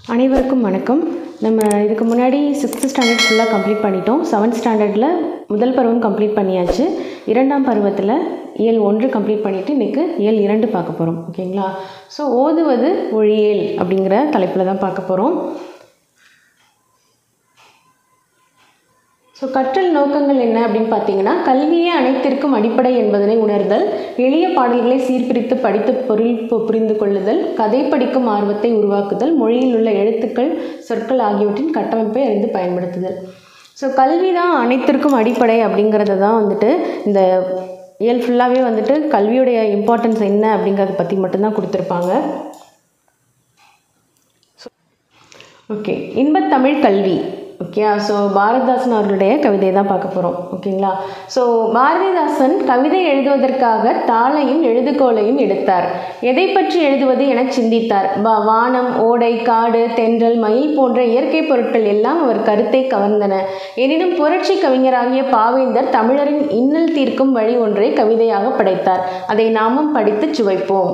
அனைவருக்கும் வணக்கம் நம்ம இதுக்கு முன்னாடி சிக்ஸ்த்து ஸ்டாண்டர்ட் ஃபுல்லாக கம்ப்ளீட் பண்ணிட்டோம் செவன்த் ஸ்டாண்டர்டில் முதல் பருவம் கம்ப்ளீட் பண்ணியாச்சு இரண்டாம் பருவத்தில் இயல் ஒன்று கம்ப்ளீட் பண்ணிவிட்டு இன்றைக்கு இயல் இரண்டு பார்க்க போகிறோம் ஓகேங்களா ஸோ ஓதுவது மொழியியல் அப்படிங்கிற தலைப்பில் தான் பார்க்க போகிறோம் ஸோ கற்றல் நோக்கங்கள் என்ன அப்படின்னு பார்த்தீங்கன்னா கல்வியே அனைத்திற்கும் அடிப்படை என்பதனை உணர்தல் எளிய பாடல்களை சீர்பிரித்து படித்து பொருள் பு- புரிந்து கொள்ளுதல் கதை படிக்கும் ஆர்வத்தை உருவாக்குதல் மொழியில் உள்ள எழுத்துக்கள் சொற்கள் ஆகியவற்றின் கட்டமைப்பை அறிந்து பயன்படுத்துதல் ஸோ கல்வி தான் அனைத்திற்கும் அடிப்படை அப்படிங்கிறத தான் வந்துட்டு இந்த இயல் ஃபுல்லாகவே வந்துட்டு கல்வியுடைய இம்பார்ட்டன்ஸ் என்ன அப்படிங்கிறத பற்றி மட்டும்தான் கொடுத்துருப்பாங்க ஓகே இன்பத்தமிழ் கல்வி ஓகே ஸோ பாரதிதாசன் அவர்களுடைய கவிதையை தான் பார்க்க போகிறோம் ஓகேங்களா ஸோ பாரதிதாசன் கவிதை எழுதுவதற்காக தாளையும் எழுதுகோலையும் எடுத்தார் எதை பற்றி எழுதுவது என சிந்தித்தார் வா- வானம் ஓடை காடு தென்றல் மயில் போன்ற இயற்கை பொருட்கள் எல்லாம் அவர் கருத்தை கவர்ந்தன எனினும் புரட்சி கவிஞராகிய பாவேந்தர் தமிழரின் இன்னல் தீர்க்கும் வழி ஒன்றை கவிதையாக படைத்தார் அதை நாமும் படித்துச் சுவைப்போம்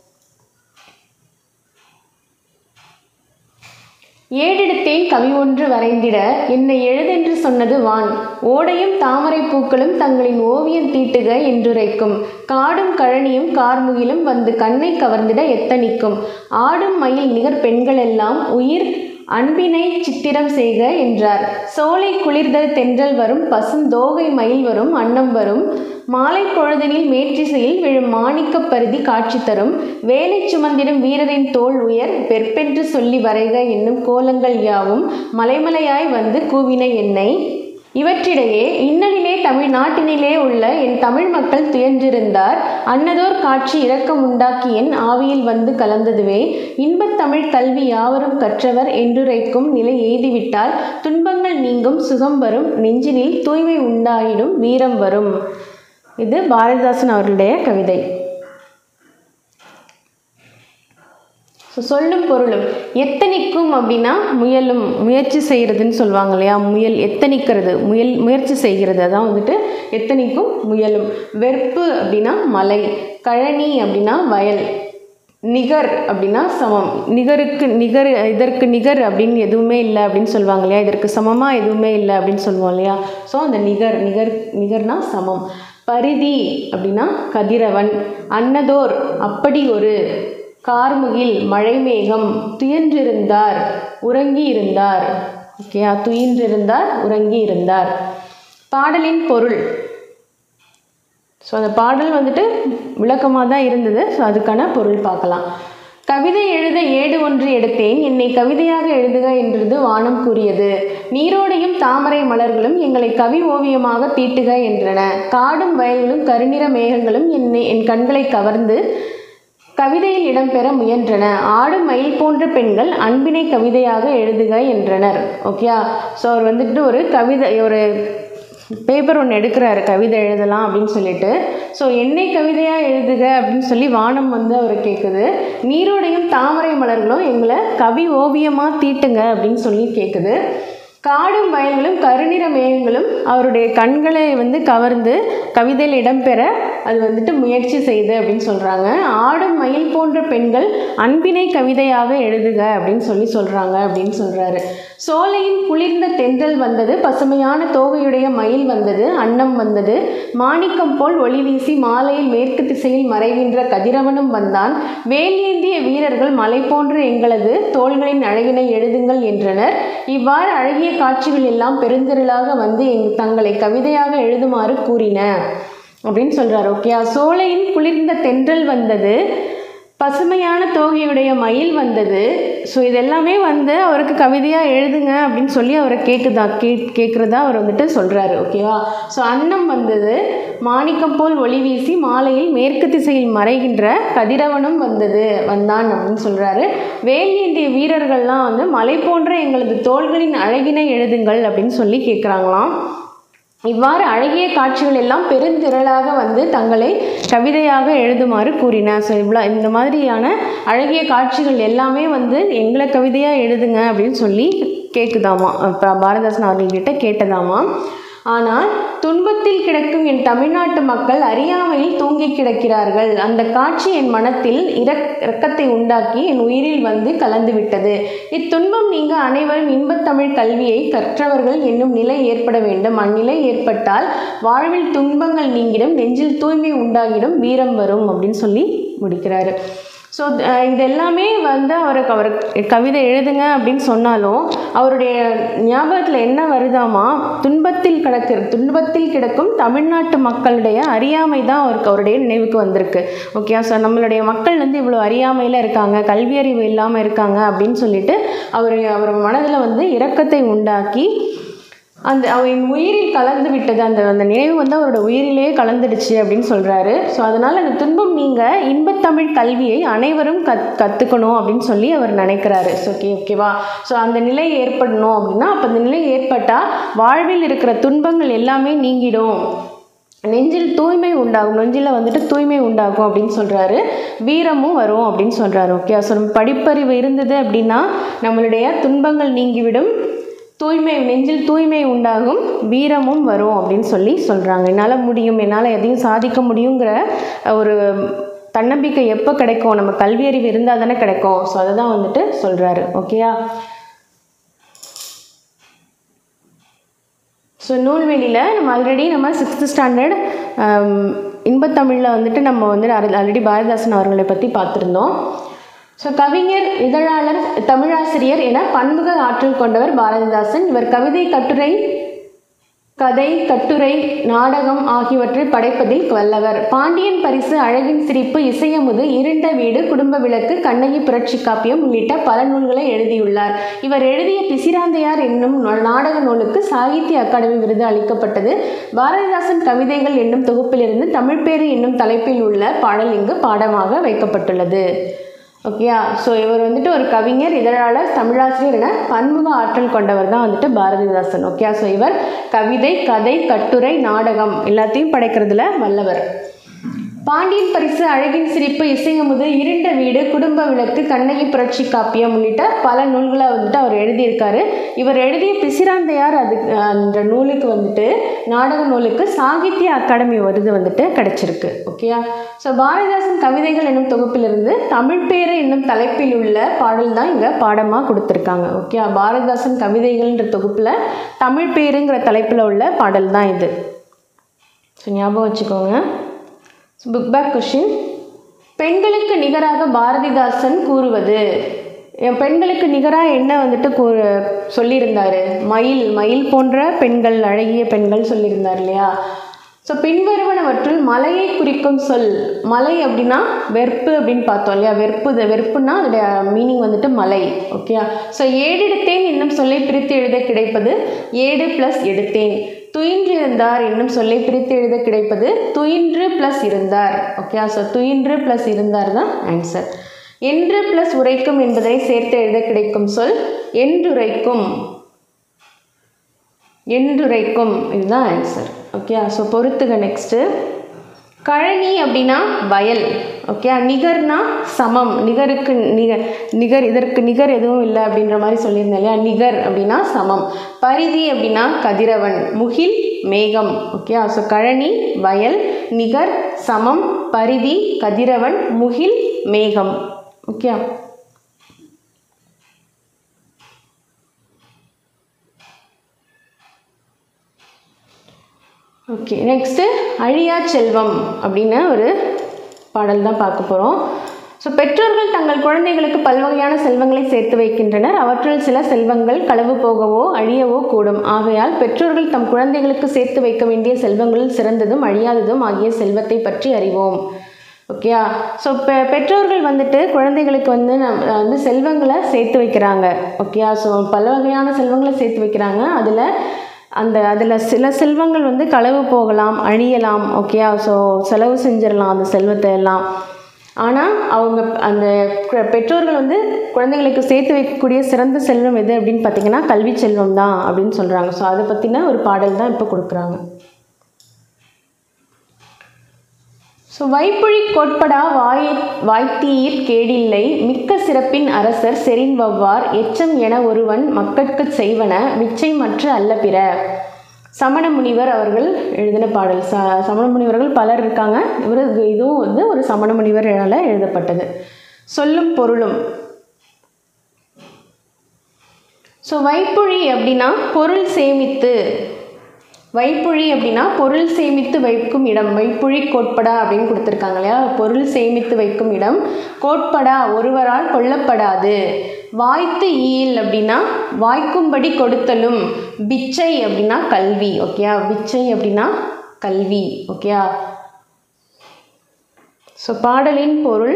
ஏடெடுத்தேன் கவி ஒன்று வரைந்திட என்னை எழுதென்று சொன்னது வான் ஓடையும் தாமரை பூக்களும் தங்களின் ஓவியம் தீட்டுக என்றுரைக்கும் காடும் கழனியும் கார்முகிலும் வந்து கண்ணை கவர்ந்திட எத்தனிக்கும் ஆடும் மயில் நிகர் பெண்களெல்லாம் உயிர் அன்பினை சித்திரம் செய்க என்றார் சோலை குளிர்தல் தென்றல் வரும் பசுந்தோகை மயில் வரும் அன்னம் வரும் மாலை பொழுதினில் மேற்றிசையில் விழும் மாணிக்கப் பரிதி காட்சி தரும் வேலை சுமந்திடும் வீரரின் தோள் உயர் வெற்பென்று சொல்லி வரைக என்னும் கோலங்கள் யாவும் மலைமலையாய் வந்து கூவின என்னை இவற்றிடையே இன்னலிலே தமிழ்நாட்டினிலே உள்ள என் தமிழ் மக்கள் துயன்றிருந்தார் அன்னதோர் காட்சி இரக்கம் உண்டாக்கி என் ஆவியில் வந்து கலந்ததுவே இன்பத் தமிழ் கல்வி யாவரும் கற்றவர் என்றுரைக்கும் நிலை எய்திவிட்டால் துன்பங்கள் நீங்கும் சுகம் வரும் நெஞ்சினில் தூய்மை உண்டாயிடும் வீரம் வரும் இது பாரதிதாசன் அவர்களுடைய கவிதை ஸோ சொல்லும் பொருளும் எத்தனிக்கும் அப்படின்னா முயலும் முயற்சி செய்கிறதுன்னு சொல்லுவாங்க இல்லையா முயல் எத்தனிக்கிறது முயல் முயற்சி செய்கிறது அதான் வந்துட்டு எத்தனிக்கும் முயலும் வெறுப்பு அப்படின்னா மலை கழனி அப்படின்னா வயல் நிகர் அப்படின்னா சமம் நிகருக்கு நிகர் இதற்கு நிகர் அப்படின்னு எதுவுமே இல்லை அப்படின்னு சொல்லுவாங்க இல்லையா இதற்கு சமமாக எதுவுமே இல்லை அப்படின்னு சொல்லுவோம் இல்லையா ஸோ அந்த நிகர் நிகர் நிகர்னா சமம் பரிதி அப்படின்னா கதிரவன் அன்னதோர் அப்படி ஒரு கார்முகில் மழைமேகம் துயன்றிருந்தார் உறங்கி இருந்தார் ஓகேயா துயின்றிருந்தார் உறங்கி இருந்தார் பாடலின் பொருள் ஸோ அந்த பாடல் வந்துட்டு விளக்கமாக தான் இருந்தது ஸோ அதுக்கான பொருள் பார்க்கலாம் கவிதை எழுத ஏடு ஒன்று எடுத்தேன் என்னை கவிதையாக எழுதுக என்றது வானம் கூறியது நீரோடையும் தாமரை மலர்களும் எங்களை கவி ஓவியமாக தீட்டுக என்றன காடும் வயல்களும் கருநிற மேகங்களும் என்னை என் கண்களை கவர்ந்து கவிதையில் இடம்பெற முயன்றன ஆடும் மயில் போன்ற பெண்கள் அன்பினை கவிதையாக எழுதுக என்றனர் ஓகேயா ஸோ அவர் வந்துட்டு ஒரு கவிதை ஒரு பேப்பர் ஒன்று எடுக்கிறாரு கவிதை எழுதலாம் அப்படின்னு சொல்லிட்டு ஸோ என்னை கவிதையாக எழுதுக அப்படின்னு சொல்லி வானம் வந்து அவர் கேட்குது நீரோடையும் தாமரை மலர்களும் எங்களை கவி ஓவியமாக தீட்டுங்க அப்படின்னு சொல்லி கேட்குது காடும் வயல்களும் கருநிற மேகங்களும் அவருடைய கண்களை வந்து கவர்ந்து கவிதையில் இடம்பெற அது வந்துட்டு முயற்சி செய்து அப்படின்னு சொல்கிறாங்க ஆடும் மயில் போன்ற பெண்கள் அன்பினை கவிதையாக எழுதுக அப்படின்னு சொல்லி சொல்கிறாங்க அப்படின்னு சொல்கிறாரு சோலையின் குளிர்ந்த தென்றல் வந்தது பசுமையான தோகையுடைய மயில் வந்தது அன்னம் வந்தது மாணிக்கம் போல் ஒளி வீசி மாலையில் மேற்கு திசையில் மறைகின்ற கதிரவனும் வந்தான் வேலேந்திய வீரர்கள் மலை போன்ற எங்களது தோள்களின் அழகினை எழுதுங்கள் என்றனர் இவ்வாறு அழகிய காட்சிகள் எல்லாம் பெருந்திரளாக வந்து எங் தங்களை கவிதையாக எழுதுமாறு கூறின அப்படின்னு சொல்றாரு ஓகேயா சோலையின் குளிர்ந்த தென்றல் வந்தது பசுமையான தோகையுடைய மயில் வந்தது ஸோ இதெல்லாமே வந்து அவருக்கு கவிதையாக எழுதுங்க அப்படின்னு சொல்லி அவரை கேட்குதா கே கேட்குறதா அவர் வந்துட்டு சொல்கிறாரு ஓகேவா ஸோ அன்னம் வந்தது மாணிக்கம் போல் ஒளி வீசி மாலையில் மேற்கு திசையில் மறைகின்ற கதிரவனும் வந்தது வந்தான் அப்படின்னு சொல்கிறாரு வேல் ஏந்திய வீரர்கள்லாம் வந்து மலை போன்ற எங்களது தோள்களின் அழகினை எழுதுங்கள் அப்படின்னு சொல்லி கேட்குறாங்களாம் இவ்வாறு அழகிய காட்சிகள் எல்லாம் பெருந்திரளாக வந்து தங்களை கவிதையாக எழுதுமாறு கூறின ஸோ இவ்வளோ இந்த மாதிரியான அழகிய காட்சிகள் எல்லாமே வந்து எங்களை கவிதையாக எழுதுங்க அப்படின்னு சொல்லி கேட்குதாமா இப்போ பாரதாசன் அவர்கள்கிட்ட கேட்டதாமா ஆனால் துன்பத்தில் கிடக்கும் என் தமிழ்நாட்டு மக்கள் அறியாமையில் தூங்கி கிடக்கிறார்கள் அந்த காட்சி என் மனத்தில் இரக் இரக்கத்தை உண்டாக்கி என் உயிரில் வந்து கலந்து விட்டது இத்துன்பம் நீங்க அனைவரும் இன்பத்தமிழ் கல்வியை கற்றவர்கள் என்னும் நிலை ஏற்பட வேண்டும் அந்நிலை ஏற்பட்டால் வாழ்வில் துன்பங்கள் நீங்கிடும் நெஞ்சில் தூய்மை உண்டாகிடும் வீரம் வரும் அப்படின்னு சொல்லி முடிக்கிறாரு ஸோ இது எல்லாமே வந்து அவருக்கு அவர் கவிதை எழுதுங்க அப்படின்னு சொன்னாலும் அவருடைய ஞாபகத்தில் என்ன வருதாமா துன்பத்தில் கிடக்கு துன்பத்தில் கிடக்கும் தமிழ்நாட்டு மக்களுடைய அறியாமை தான் அவருக்கு அவருடைய நினைவுக்கு வந்திருக்கு ஓகே ஸோ நம்மளுடைய மக்கள் வந்து இவ்வளோ அறியாமையில் இருக்காங்க கல்வியறிவு இல்லாமல் இருக்காங்க அப்படின்னு சொல்லிட்டு அவர் அவர் மனதில் வந்து இரக்கத்தை உண்டாக்கி அந்த அவன் உயிரில் கலந்து விட்டது அந்த அந்த நினைவு வந்து அவரோட உயிரிலேயே கலந்துடுச்சு அப்படின்னு சொல்கிறாரு ஸோ அதனால் அந்த துன்பம் நீங்கள் இன்பத்தமிழ் கல்வியை அனைவரும் கத் கற்றுக்கணும் அப்படின்னு சொல்லி அவர் நினைக்கிறாரு ஸோ ஓகே ஓகேவா ஸோ அந்த நிலை ஏற்படணும் அப்படின்னா அப்போ அந்த நிலை ஏற்பட்டால் வாழ்வில் இருக்கிற துன்பங்கள் எல்லாமே நீங்கிடும் நெஞ்சில் தூய்மை உண்டாகும் நெஞ்சில் வந்துட்டு தூய்மை உண்டாகும் அப்படின்னு சொல்கிறாரு வீரமும் வரும் அப்படின்னு சொல்கிறாரு ஓகே ஸோ நம்ம படிப்பறிவு இருந்தது அப்படின்னா நம்மளுடைய துன்பங்கள் நீங்கிவிடும் தூய்மை நெஞ்சில் தூய்மை உண்டாகும் வீரமும் வரும் அப்படின்னு சொல்லி சொல்கிறாங்க என்னால் முடியும் என்னால் எதையும் சாதிக்க முடியுங்கிற ஒரு தன்னம்பிக்கை எப்போ கிடைக்கும் நம்ம கல்வியறிவு இருந்தால் தானே கிடைக்கும் ஸோ அதை தான் வந்துட்டு சொல்கிறாரு ஓகேயா ஸோ நூல்வெளியில் நம்ம ஆல்ரெடி நம்ம சிக்ஸ்த்து ஸ்டாண்டர்ட் இன்பத்தமிழில் வந்துட்டு நம்ம வந்து ஆல்ரெடி பாரதிதாசன் அவர்களை பற்றி பார்த்துருந்தோம் ஸோ கவிஞர் இதழாளர் தமிழாசிரியர் என பன்முக ஆற்றல் கொண்டவர் பாரதிதாசன் இவர் கவிதை கட்டுரை கதை கட்டுரை நாடகம் ஆகியவற்றை படைப்பதில் வல்லவர் பாண்டியன் பரிசு அழகின் சிரிப்பு இசையமுது இருண்ட வீடு குடும்ப விளக்கு கண்ணகி புரட்சி காப்பியம் உள்ளிட்ட பல நூல்களை எழுதியுள்ளார் இவர் எழுதிய பிசிராந்தையார் என்னும் நாடக நூலுக்கு சாகித்ய அகாடமி விருது அளிக்கப்பட்டது பாரதிதாசன் கவிதைகள் என்னும் தொகுப்பிலிருந்து தமிழ்பேறு என்னும் தலைப்பில் உள்ள பாடல் இங்கு பாடமாக வைக்கப்பட்டுள்ளது ஓகேயா ஸோ இவர் வந்துட்டு ஒரு கவிஞர் இதழாளர் தமிழாசிரியர் என பன்முக ஆற்றல் கொண்டவர் தான் வந்துட்டு பாரதிதாசன் ஓகேயா ஸோ இவர் கவிதை கதை கட்டுரை நாடகம் எல்லாத்தையும் படைக்கிறதுல வல்லவர் பாண்டியன் பரிசு அழகின் சிரிப்பு இசையமுது இருண்ட வீடு குடும்ப விளக்கு கண்ணகி புரட்சி காப்பியம் உள்ளிட்ட பல நூல்களை வந்துட்டு அவர் எழுதியிருக்காரு இவர் எழுதிய பிசிராந்தையார் அது அந்த நூலுக்கு வந்துட்டு நாடக நூலுக்கு சாகித்ய அகாடமி விருது வந்துட்டு கிடைச்சிருக்கு ஓகேயா ஸோ பாரதிதாசன் கவிதைகள் என்னும் தொகுப்பிலிருந்து தமிழ் பேரு என்னும் தலைப்பில் உள்ள பாடல் தான் இங்கே பாடமாக கொடுத்துருக்காங்க ஓகே பாரதிதாசன் கவிதைகள்ன்ற தொகுப்பில் தமிழ் பேருங்கிற தலைப்பில் உள்ள பாடல் தான் இது ஸோ ஞாபகம் வச்சுக்கோங்க புக் பேக் கொஷின் பெண்களுக்கு நிகராக பாரதிதாசன் கூறுவது என் பெண்களுக்கு நிகராக என்ன வந்துட்டு கூ சொல்லியிருந்தாரு மயில் மயில் போன்ற பெண்கள் அழகிய பெண்கள் சொல்லியிருந்தார் இல்லையா ஸோ பின்வருவனவற்றுள் மலையை குறிக்கும் சொல் மலை அப்படின்னா வெறுப்பு அப்படின்னு பார்த்தோம் இல்லையா வெறுப்பு வெறுப்புனா அதோடைய மீனிங் வந்துட்டு மலை ஓகே ஸோ ஏடெடுத்தேன் என்னும் சொல்லை பிரித்து எழுத கிடைப்பது ஏடு ப்ளஸ் எடுத்தேன் துயின்று இருந்தார் என்னும் சொல்லை பிரித்து எழுத கிடைப்பது துயின்று ப்ளஸ் இருந்தார் ஓகே ஸோ துயின்று ப்ளஸ் இருந்தார் தான் ஆன்சர் என்று ப்ளஸ் உரைக்கும் என்பதை சேர்த்து எழுத கிடைக்கும் சொல் என்றுரைக்கும் என்றுரைக்கும் இதுதான் ஆன்சர் ஓகே ஸோ பொறுத்துக நெக்ஸ்ட்டு கழனி அப்படின்னா வயல் ஓகே நிகர்னா சமம் நிகருக்கு நிகர் நிகர் இதற்கு நிகர் எதுவும் இல்லை அப்படின்ற மாதிரி சொல்லியிருந்தேன் இல்லையா நிகர் அப்படின்னா சமம் பரிதி அப்படின்னா கதிரவன் முகில் மேகம் ஓகே ஸோ கழனி வயல் நிகர் சமம் பரிதி கதிரவன் முகில் மேகம் ஓகே ஓகே நெக்ஸ்ட்டு அழியா செல்வம் அப்படின்னு ஒரு பாடல் தான் பார்க்க போகிறோம் ஸோ பெற்றோர்கள் தங்கள் குழந்தைகளுக்கு பல்வகையான செல்வங்களை சேர்த்து வைக்கின்றனர் அவற்றுள் சில செல்வங்கள் களவு போகவோ அழியவோ கூடும் ஆகையால் பெற்றோர்கள் தம் குழந்தைகளுக்கு சேர்த்து வைக்க வேண்டிய செல்வங்களில் சிறந்ததும் அழியாததும் ஆகிய செல்வத்தை பற்றி அறிவோம் ஓகேயா ஸோ பெ பெற்றோர்கள் வந்துட்டு குழந்தைகளுக்கு வந்து நம் வந்து செல்வங்களை சேர்த்து வைக்கிறாங்க ஓகேயா ஸோ பல வகையான செல்வங்களை சேர்த்து வைக்கிறாங்க அதில் அந்த அதில் சில செல்வங்கள் வந்து களவு போகலாம் அழியலாம் ஓகேயா ஸோ செலவு செஞ்சிடலாம் அந்த செல்வத்தை எல்லாம் ஆனால் அவங்க அந்த கு- பெற்றோர்கள் வந்து குழந்தைங்களுக்கு சேர்த்து வைக்கக்கூடிய சிறந்த செல்வம் எது அப்படின்னு பார்த்தீங்கன்னா கல்வி செல்வம் தான் அப்படின்னு சொல்கிறாங்க ஸோ அதை பற்றின ஒரு பாடல் தான் இப்போ கொடுக்குறாங்க ஸோ வைப்புழி கோட்படா வாய் வாய்த்தீயிற் கேடில்லை மிக்க சிறப்பின் அரசர் செறின் வவ்வார் எச்சம் என ஒருவன் மக்கட்குச் செய்வன மிச்சை மற்ற அல்ல பிற சமண முனிவர் அவர்கள் எழுதின பாடல் ச சமண முனிவர்கள் பலர் இருக்காங்க இவர் இதுவும் வந்து ஒரு சமண முனிவரால் எழுதப்பட்டது சொல்லும் பொருளும் ஸோ வைப்புழி அப்படின்னா பொருள் சேமித்து வைப்புழி அப்படின்னா பொருள் சேமித்து வைக்கும் இடம் வைப்புழி கோட்படா அப்படின்னு கொடுத்துருக்காங்க இல்லையா பொருள் சேமித்து வைக்கும் இடம் கோட்படா ஒருவரால் கொல்லப்படாது வாய்த்து ஈல் அப்படின்னா வாய்க்கும்படி கொடுத்தலும் பிச்சை அப்படின்னா கல்வி ஓகேயா பிச்சை அப்படின்னா கல்வி ஓகேயா ஸோ பாடலின் பொருள்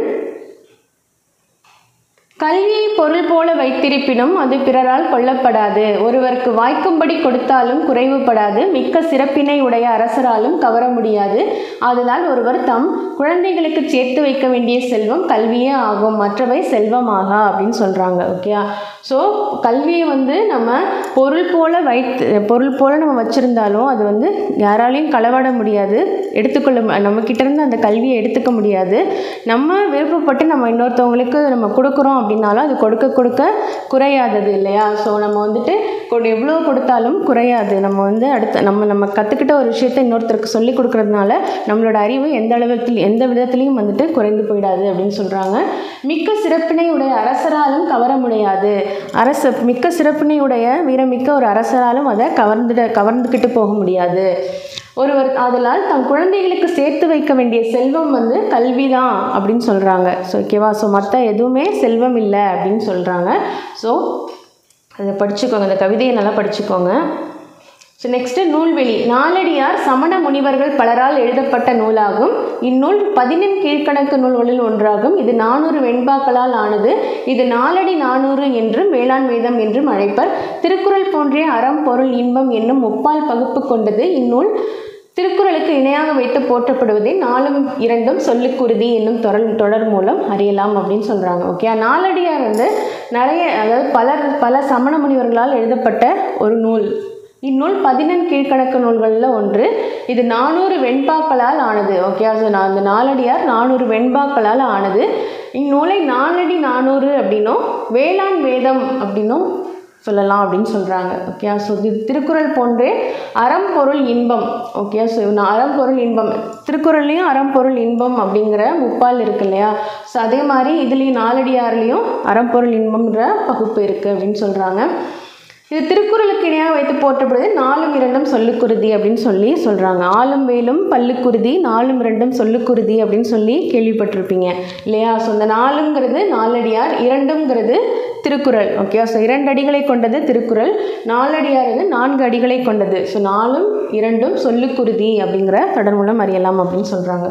கல்வியை பொருள் போல வைத்திருப்பினும் அது பிறரால் கொல்லப்படாது ஒருவருக்கு வாய்க்கும்படி கொடுத்தாலும் குறைவுபடாது மிக்க சிறப்பினை உடைய அரசராலும் கவர முடியாது ஆதலால் ஒருவர் தம் குழந்தைகளுக்கு சேர்த்து வைக்க வேண்டிய செல்வம் கல்வியே ஆகும் மற்றவை செல்வமாகா அப்படின்னு சொல்கிறாங்க ஓகேயா ஸோ கல்வியை வந்து நம்ம பொருள் போல வைத்து பொருள் போல நம்ம வச்சுருந்தாலும் அது வந்து யாராலையும் களவாட முடியாது எடுத்துக்கொள்ள மு- நம்ம கிட்ட இருந்து அந்த கல்வியை எடுத்துக்க முடியாது நம்ம விருப்பப்பட்டு நம்ம இன்னொருத்தவங்களுக்கு நம்ம கொடுக்குறோம் அப்படின்னாலும் அது கொடுக்க கொடுக்க குறையாதது இல்லையா ஸோ நம்ம வந்துட்டு கொடு எவ்வளோ கொடுத்தாலும் குறையாது நம்ம வந்து அடுத்த நம்ம நம்ம கற்றுக்கிட்ட ஒரு விஷயத்தை இன்னொருத்தருக்கு சொல்லி கொடுக்கறதுனால நம்மளோட அறிவு எந்த அளவில் எந்த விதத்துலையும் வந்துட்டு குறைந்து போயிடாது அப்படின்னு சொல்கிறாங்க மிக்க சிறப்பினை உடைய அரசராலும் கவர முடியாது அரச மிக்க சிறப்பினை உடைய வீரமிக்க ஒரு அரசராலும் அதை கவர்ந்துட கவர்ந்துக்கிட்டு போக முடியாது ஒருவர் ஆதலால் தம் குழந்தைகளுக்கு சேர்த்து வைக்க வேண்டிய செல்வம் வந்து கல்வி தான் அப்படின்னு சொல்கிறாங்க ஸோ ஓகேவா ஸோ மற்ற எதுவுமே செல்வம் இல்லை அப்படின்னு சொல்கிறாங்க ஸோ அதை படிச்சுக்கோங்க இந்த கவிதையை நல்லா படிச்சுக்கோங்க ஸோ நெக்ஸ்ட்டு நூல்வெளி நாலடியார் சமண முனிவர்கள் பலரால் எழுதப்பட்ட நூலாகும் இந்நூல் பதினெண் கீழ்க்கணக்கு நூல்களில் ஒன்றாகும் இது நானூறு வெண்பாக்களால் ஆனது இது நாலடி நானூறு என்றும் வேளாண் வேதம் என்றும் அழைப்பர் திருக்குறள் போன்றே அறம் பொருள் இன்பம் என்னும் முப்பால் பகுப்பு கொண்டது இந்நூல் திருக்குறளுக்கு இணையாக வைத்து போற்றப்படுவதை நாலும் இரண்டும் சொல்லுக்குருதி என்னும் தொடர் தொடர் மூலம் அறியலாம் அப்படின்னு சொல்கிறாங்க ஓகே நாலடியார் வந்து நிறைய அதாவது பலர் பல சமண முனிவர்களால் எழுதப்பட்ட ஒரு நூல் இந்நூல் பதினெண் கீழ்க்கணக்கு நூல்களில் ஒன்று இது நானூறு வெண்பாக்களால் ஆனது ஓகே ஸோ நான் அந்த நாலடியார் நானூறு வெண்பாக்களால் ஆனது இந்நூலை நாலடி நானூறு அப்படின்னும் வேளாண் வேதம் அப்படின்னும் சொல்லலாம் அப்படின்னு சொல்கிறாங்க ஓகே ஸோ இது திருக்குறள் போன்றே அறம் பொருள் இன்பம் ஓகே ஸோ அறம் பொருள் இன்பம் திருக்குறள்லேயும் அறம் பொருள் இன்பம் அப்படிங்கிற முப்பால் இருக்கு இல்லையா ஸோ அதே மாதிரி இதுலேயும் நாலடியார்லேயும் அறம் பொருள் இன்பம்ன்ற பகுப்பு இருக்குது அப்படின்னு சொல்கிறாங்க இது திருக்குறளுக்கு இணையாக வைத்து போற்றப்படுது நாலும் இரண்டும் சொல்லுக்குருதி அப்படின்னு சொல்லி சொல்கிறாங்க ஆளும் வேலும் பல்லுக்குருதி நாலும் இரண்டும் சொல்லுக்குருதி அப்படின்னு சொல்லி கேள்விப்பட்டிருப்பீங்க இல்லையா ஸோ இந்த நாலுங்கிறது நாலடியார் இரண்டுங்கிறது திருக்குறள் ஓகே ஸோ இரண்டு அடிகளை கொண்டது திருக்குறள் நாலடியார் வந்து நான்கு அடிகளை கொண்டது ஸோ நாலும் இரண்டும் சொல்லுக்குருதி அப்படிங்கிற தொடர் மூலம் அறியலாம் அப்படின்னு சொல்கிறாங்க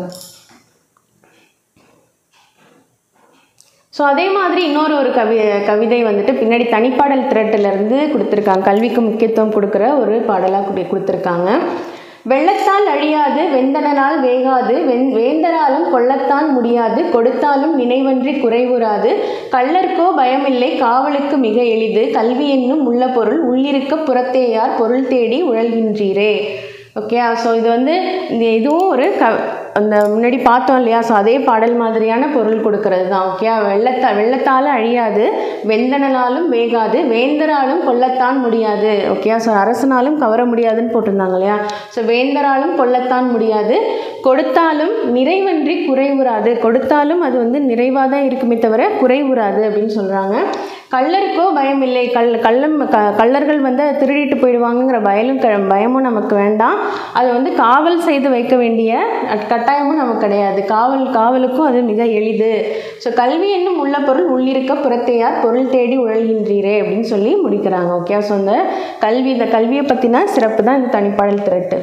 ஸோ அதே மாதிரி இன்னொரு ஒரு கவி கவிதை வந்துட்டு பின்னாடி தனிப்பாடல் திரட்டிலிருந்து கொடுத்துருக்காங்க கல்விக்கு முக்கியத்துவம் கொடுக்குற ஒரு பாடலாக கொடு கொடுத்துருக்காங்க வெள்ளத்தால் அழியாது வெந்தனால் வேகாது வெந் வேந்தராலும் கொள்ளத்தான் முடியாது கொடுத்தாலும் நினைவன்றி குறைவுறாது கள்ளர்க்கோ பயமில்லை காவலுக்கு மிக எளிது கல்வி என்னும் உள்ள பொருள் உள்ளிருக்க புறத்தேயார் பொருள் தேடி உழல்கின்றீரே ஓகே ஸோ இது வந்து இந்த இதுவும் ஒரு க அந்த முன்னாடி பார்த்தோம் இல்லையா ஸோ அதே பாடல் மாதிரியான பொருள் கொடுக்கறது தான் ஓகே வெள்ளத்தா வெள்ளத்தால் அழியாது வெந்தனலாலும் வேகாது வேந்தராலும் கொல்லத்தான் முடியாது ஓகே ஸோ அரசனாலும் கவர முடியாதுன்னு போட்டிருந்தாங்க இல்லையா ஸோ வேந்தராலும் கொல்லத்தான் முடியாது கொடுத்தாலும் நிறைவன்றி குறைவுறாது கொடுத்தாலும் அது வந்து நிறைவாக தான் இருக்குமே தவிர குறைவுறாது அப்படின்னு சொல்கிறாங்க கள்ளருக்கோ பயம் இல்லை கல் கள்ளம் க கள்ளர்கள் வந்து அதை திருடிட்டு போயிடுவாங்கங்கிற பயலும் க பயமும் நமக்கு வேண்டாம் அதை வந்து காவல் செய்து வைக்க வேண்டிய அட்- கட்டாயமும் நமக்கு கிடையாது காவல் காவலுக்கும் அது மிக எளிது ஸோ கல்வி என்னும் உள்ள பொருள் உள்ளிருக்க புறத்தையார் பொருள் தேடி உழல்கின்றீரே அப்படின்னு சொல்லி முடிக்கிறாங்க ஓகே ஸோ இந்த கல்வி இந்த கல்வியை பற்றின சிறப்பு தான் இந்த தனிப்பாடல் திரட்டு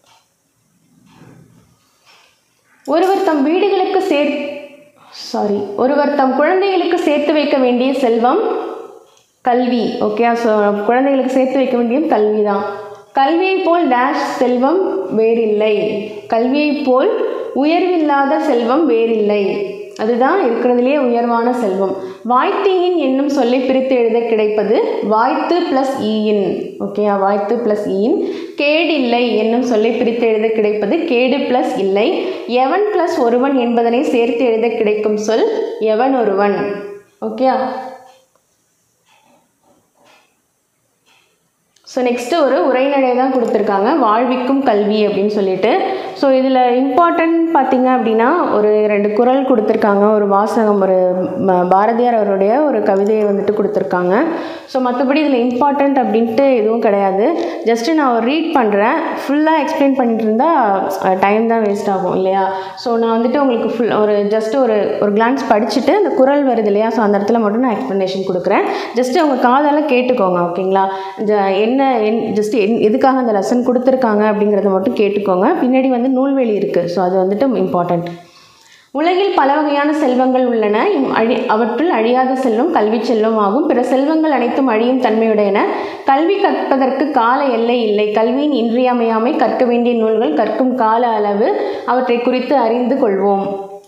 ஒருவர் தம் வீடுகளுக்கு சேர் சாரி ஒருவர் தம் குழந்தைகளுக்கு சேர்த்து வைக்க வேண்டிய செல்வம் கல்வி ஓகே ஸோ குழந்தைகளுக்கு சேர்த்து வைக்க வேண்டிய கல்வி தான் கல்வியைப் போல் டேஷ் செல்வம் வேறில்லை கல்வியைப் போல் உயர்வில்லாத செல்வம் வேறில்லை அதுதான் இருக்கிறதுலே உயர்வான செல்வம் வாய்த்தீயின் என்னும் சொல்லை பிரித்து எழுத கிடைப்பது வாய்த்து ப்ளஸ் ஈயின் ஓகேயா வாய்த்து ப்ளஸ் ஈயின் கேடில்லை என்னும் சொல்லை பிரித்து எழுத கிடைப்பது கேடு ப்ளஸ் இல்லை எவன் ப்ளஸ் ஒருவன் என்பதனை சேர்த்து எழுத கிடைக்கும் சொல் எவன் ஒருவன் ஓகேயா ஸோ நெக்ஸ்ட்டு ஒரு உரைநடை தான் கொடுத்துருக்காங்க வாழ்விக்கும் கல்வி அப்படின்னு சொல்லிட்டு ஸோ இதில் இம்பார்ட்டன்ட் பார்த்தீங்க அப்படின்னா ஒரு ரெண்டு குறள் கொடுத்துருக்காங்க ஒரு வாசகம் ஒரு ம- பாரதியார் அவருடைய ஒரு கவிதையை வந்துட்டு கொடுத்துருக்காங்க ஸோ மற்றபடி இதில் இம்பார்ட்டண்ட் அப்படின்ட்டு எதுவும் கிடையாது ஜஸ்ட்டு நான் ஒரு ரீட் பண்ணுறேன் ஃபுல்லாக எக்ஸ்பிளைன் பண்ணிட்டு இருந்தால் டைம் தான் வேஸ்ட் ஆகும் இல்லையா ஸோ நான் வந்துட்டு உங்களுக்கு ஃபுல் ஒரு ஜஸ்ட் ஒரு ஒரு கிளான்ஸ் படிச்சுட்டு அந்த குறள் வருது இல்லையா ஸோ அந்த இடத்துல மட்டும் நான் எக்ஸ்ப்ளனேஷன் கொடுக்குறேன் ஜஸ்ட்டு அவங்க காதால் கேட்டுக்கோங்க ஓகேங்களா ஜ- என்ன என் ஜஸ்ட் என் எதுக்காக அந்த லெசன் கொடுத்துருக்காங்க அப்படிங்கிறத மட்டும் கேட்டுக்கோங்க பின்னாடி வந்து நூல்வெளி இருக்குது ஸோ அது வந்துட்டு இம்பார்ட்டண்ட் உலகில் பல வகையான செல்வங்கள் உள்ளன இம் அழி அவற்றுள் அழியாத செல்வம் கல்வி செல்வம் ஆகும் பிற செல்வங்கள் அனைத்தும் அழியும் தன்மையுடையன கல்வி கற்பதற்கு கால எல்லை இல்லை கல்வியின் இன்றியமையாமை கற்க வேண்டிய நூல்கள் கற்கும் கால அளவு அவற்றை குறித்து அறிந்து கொள்வோம்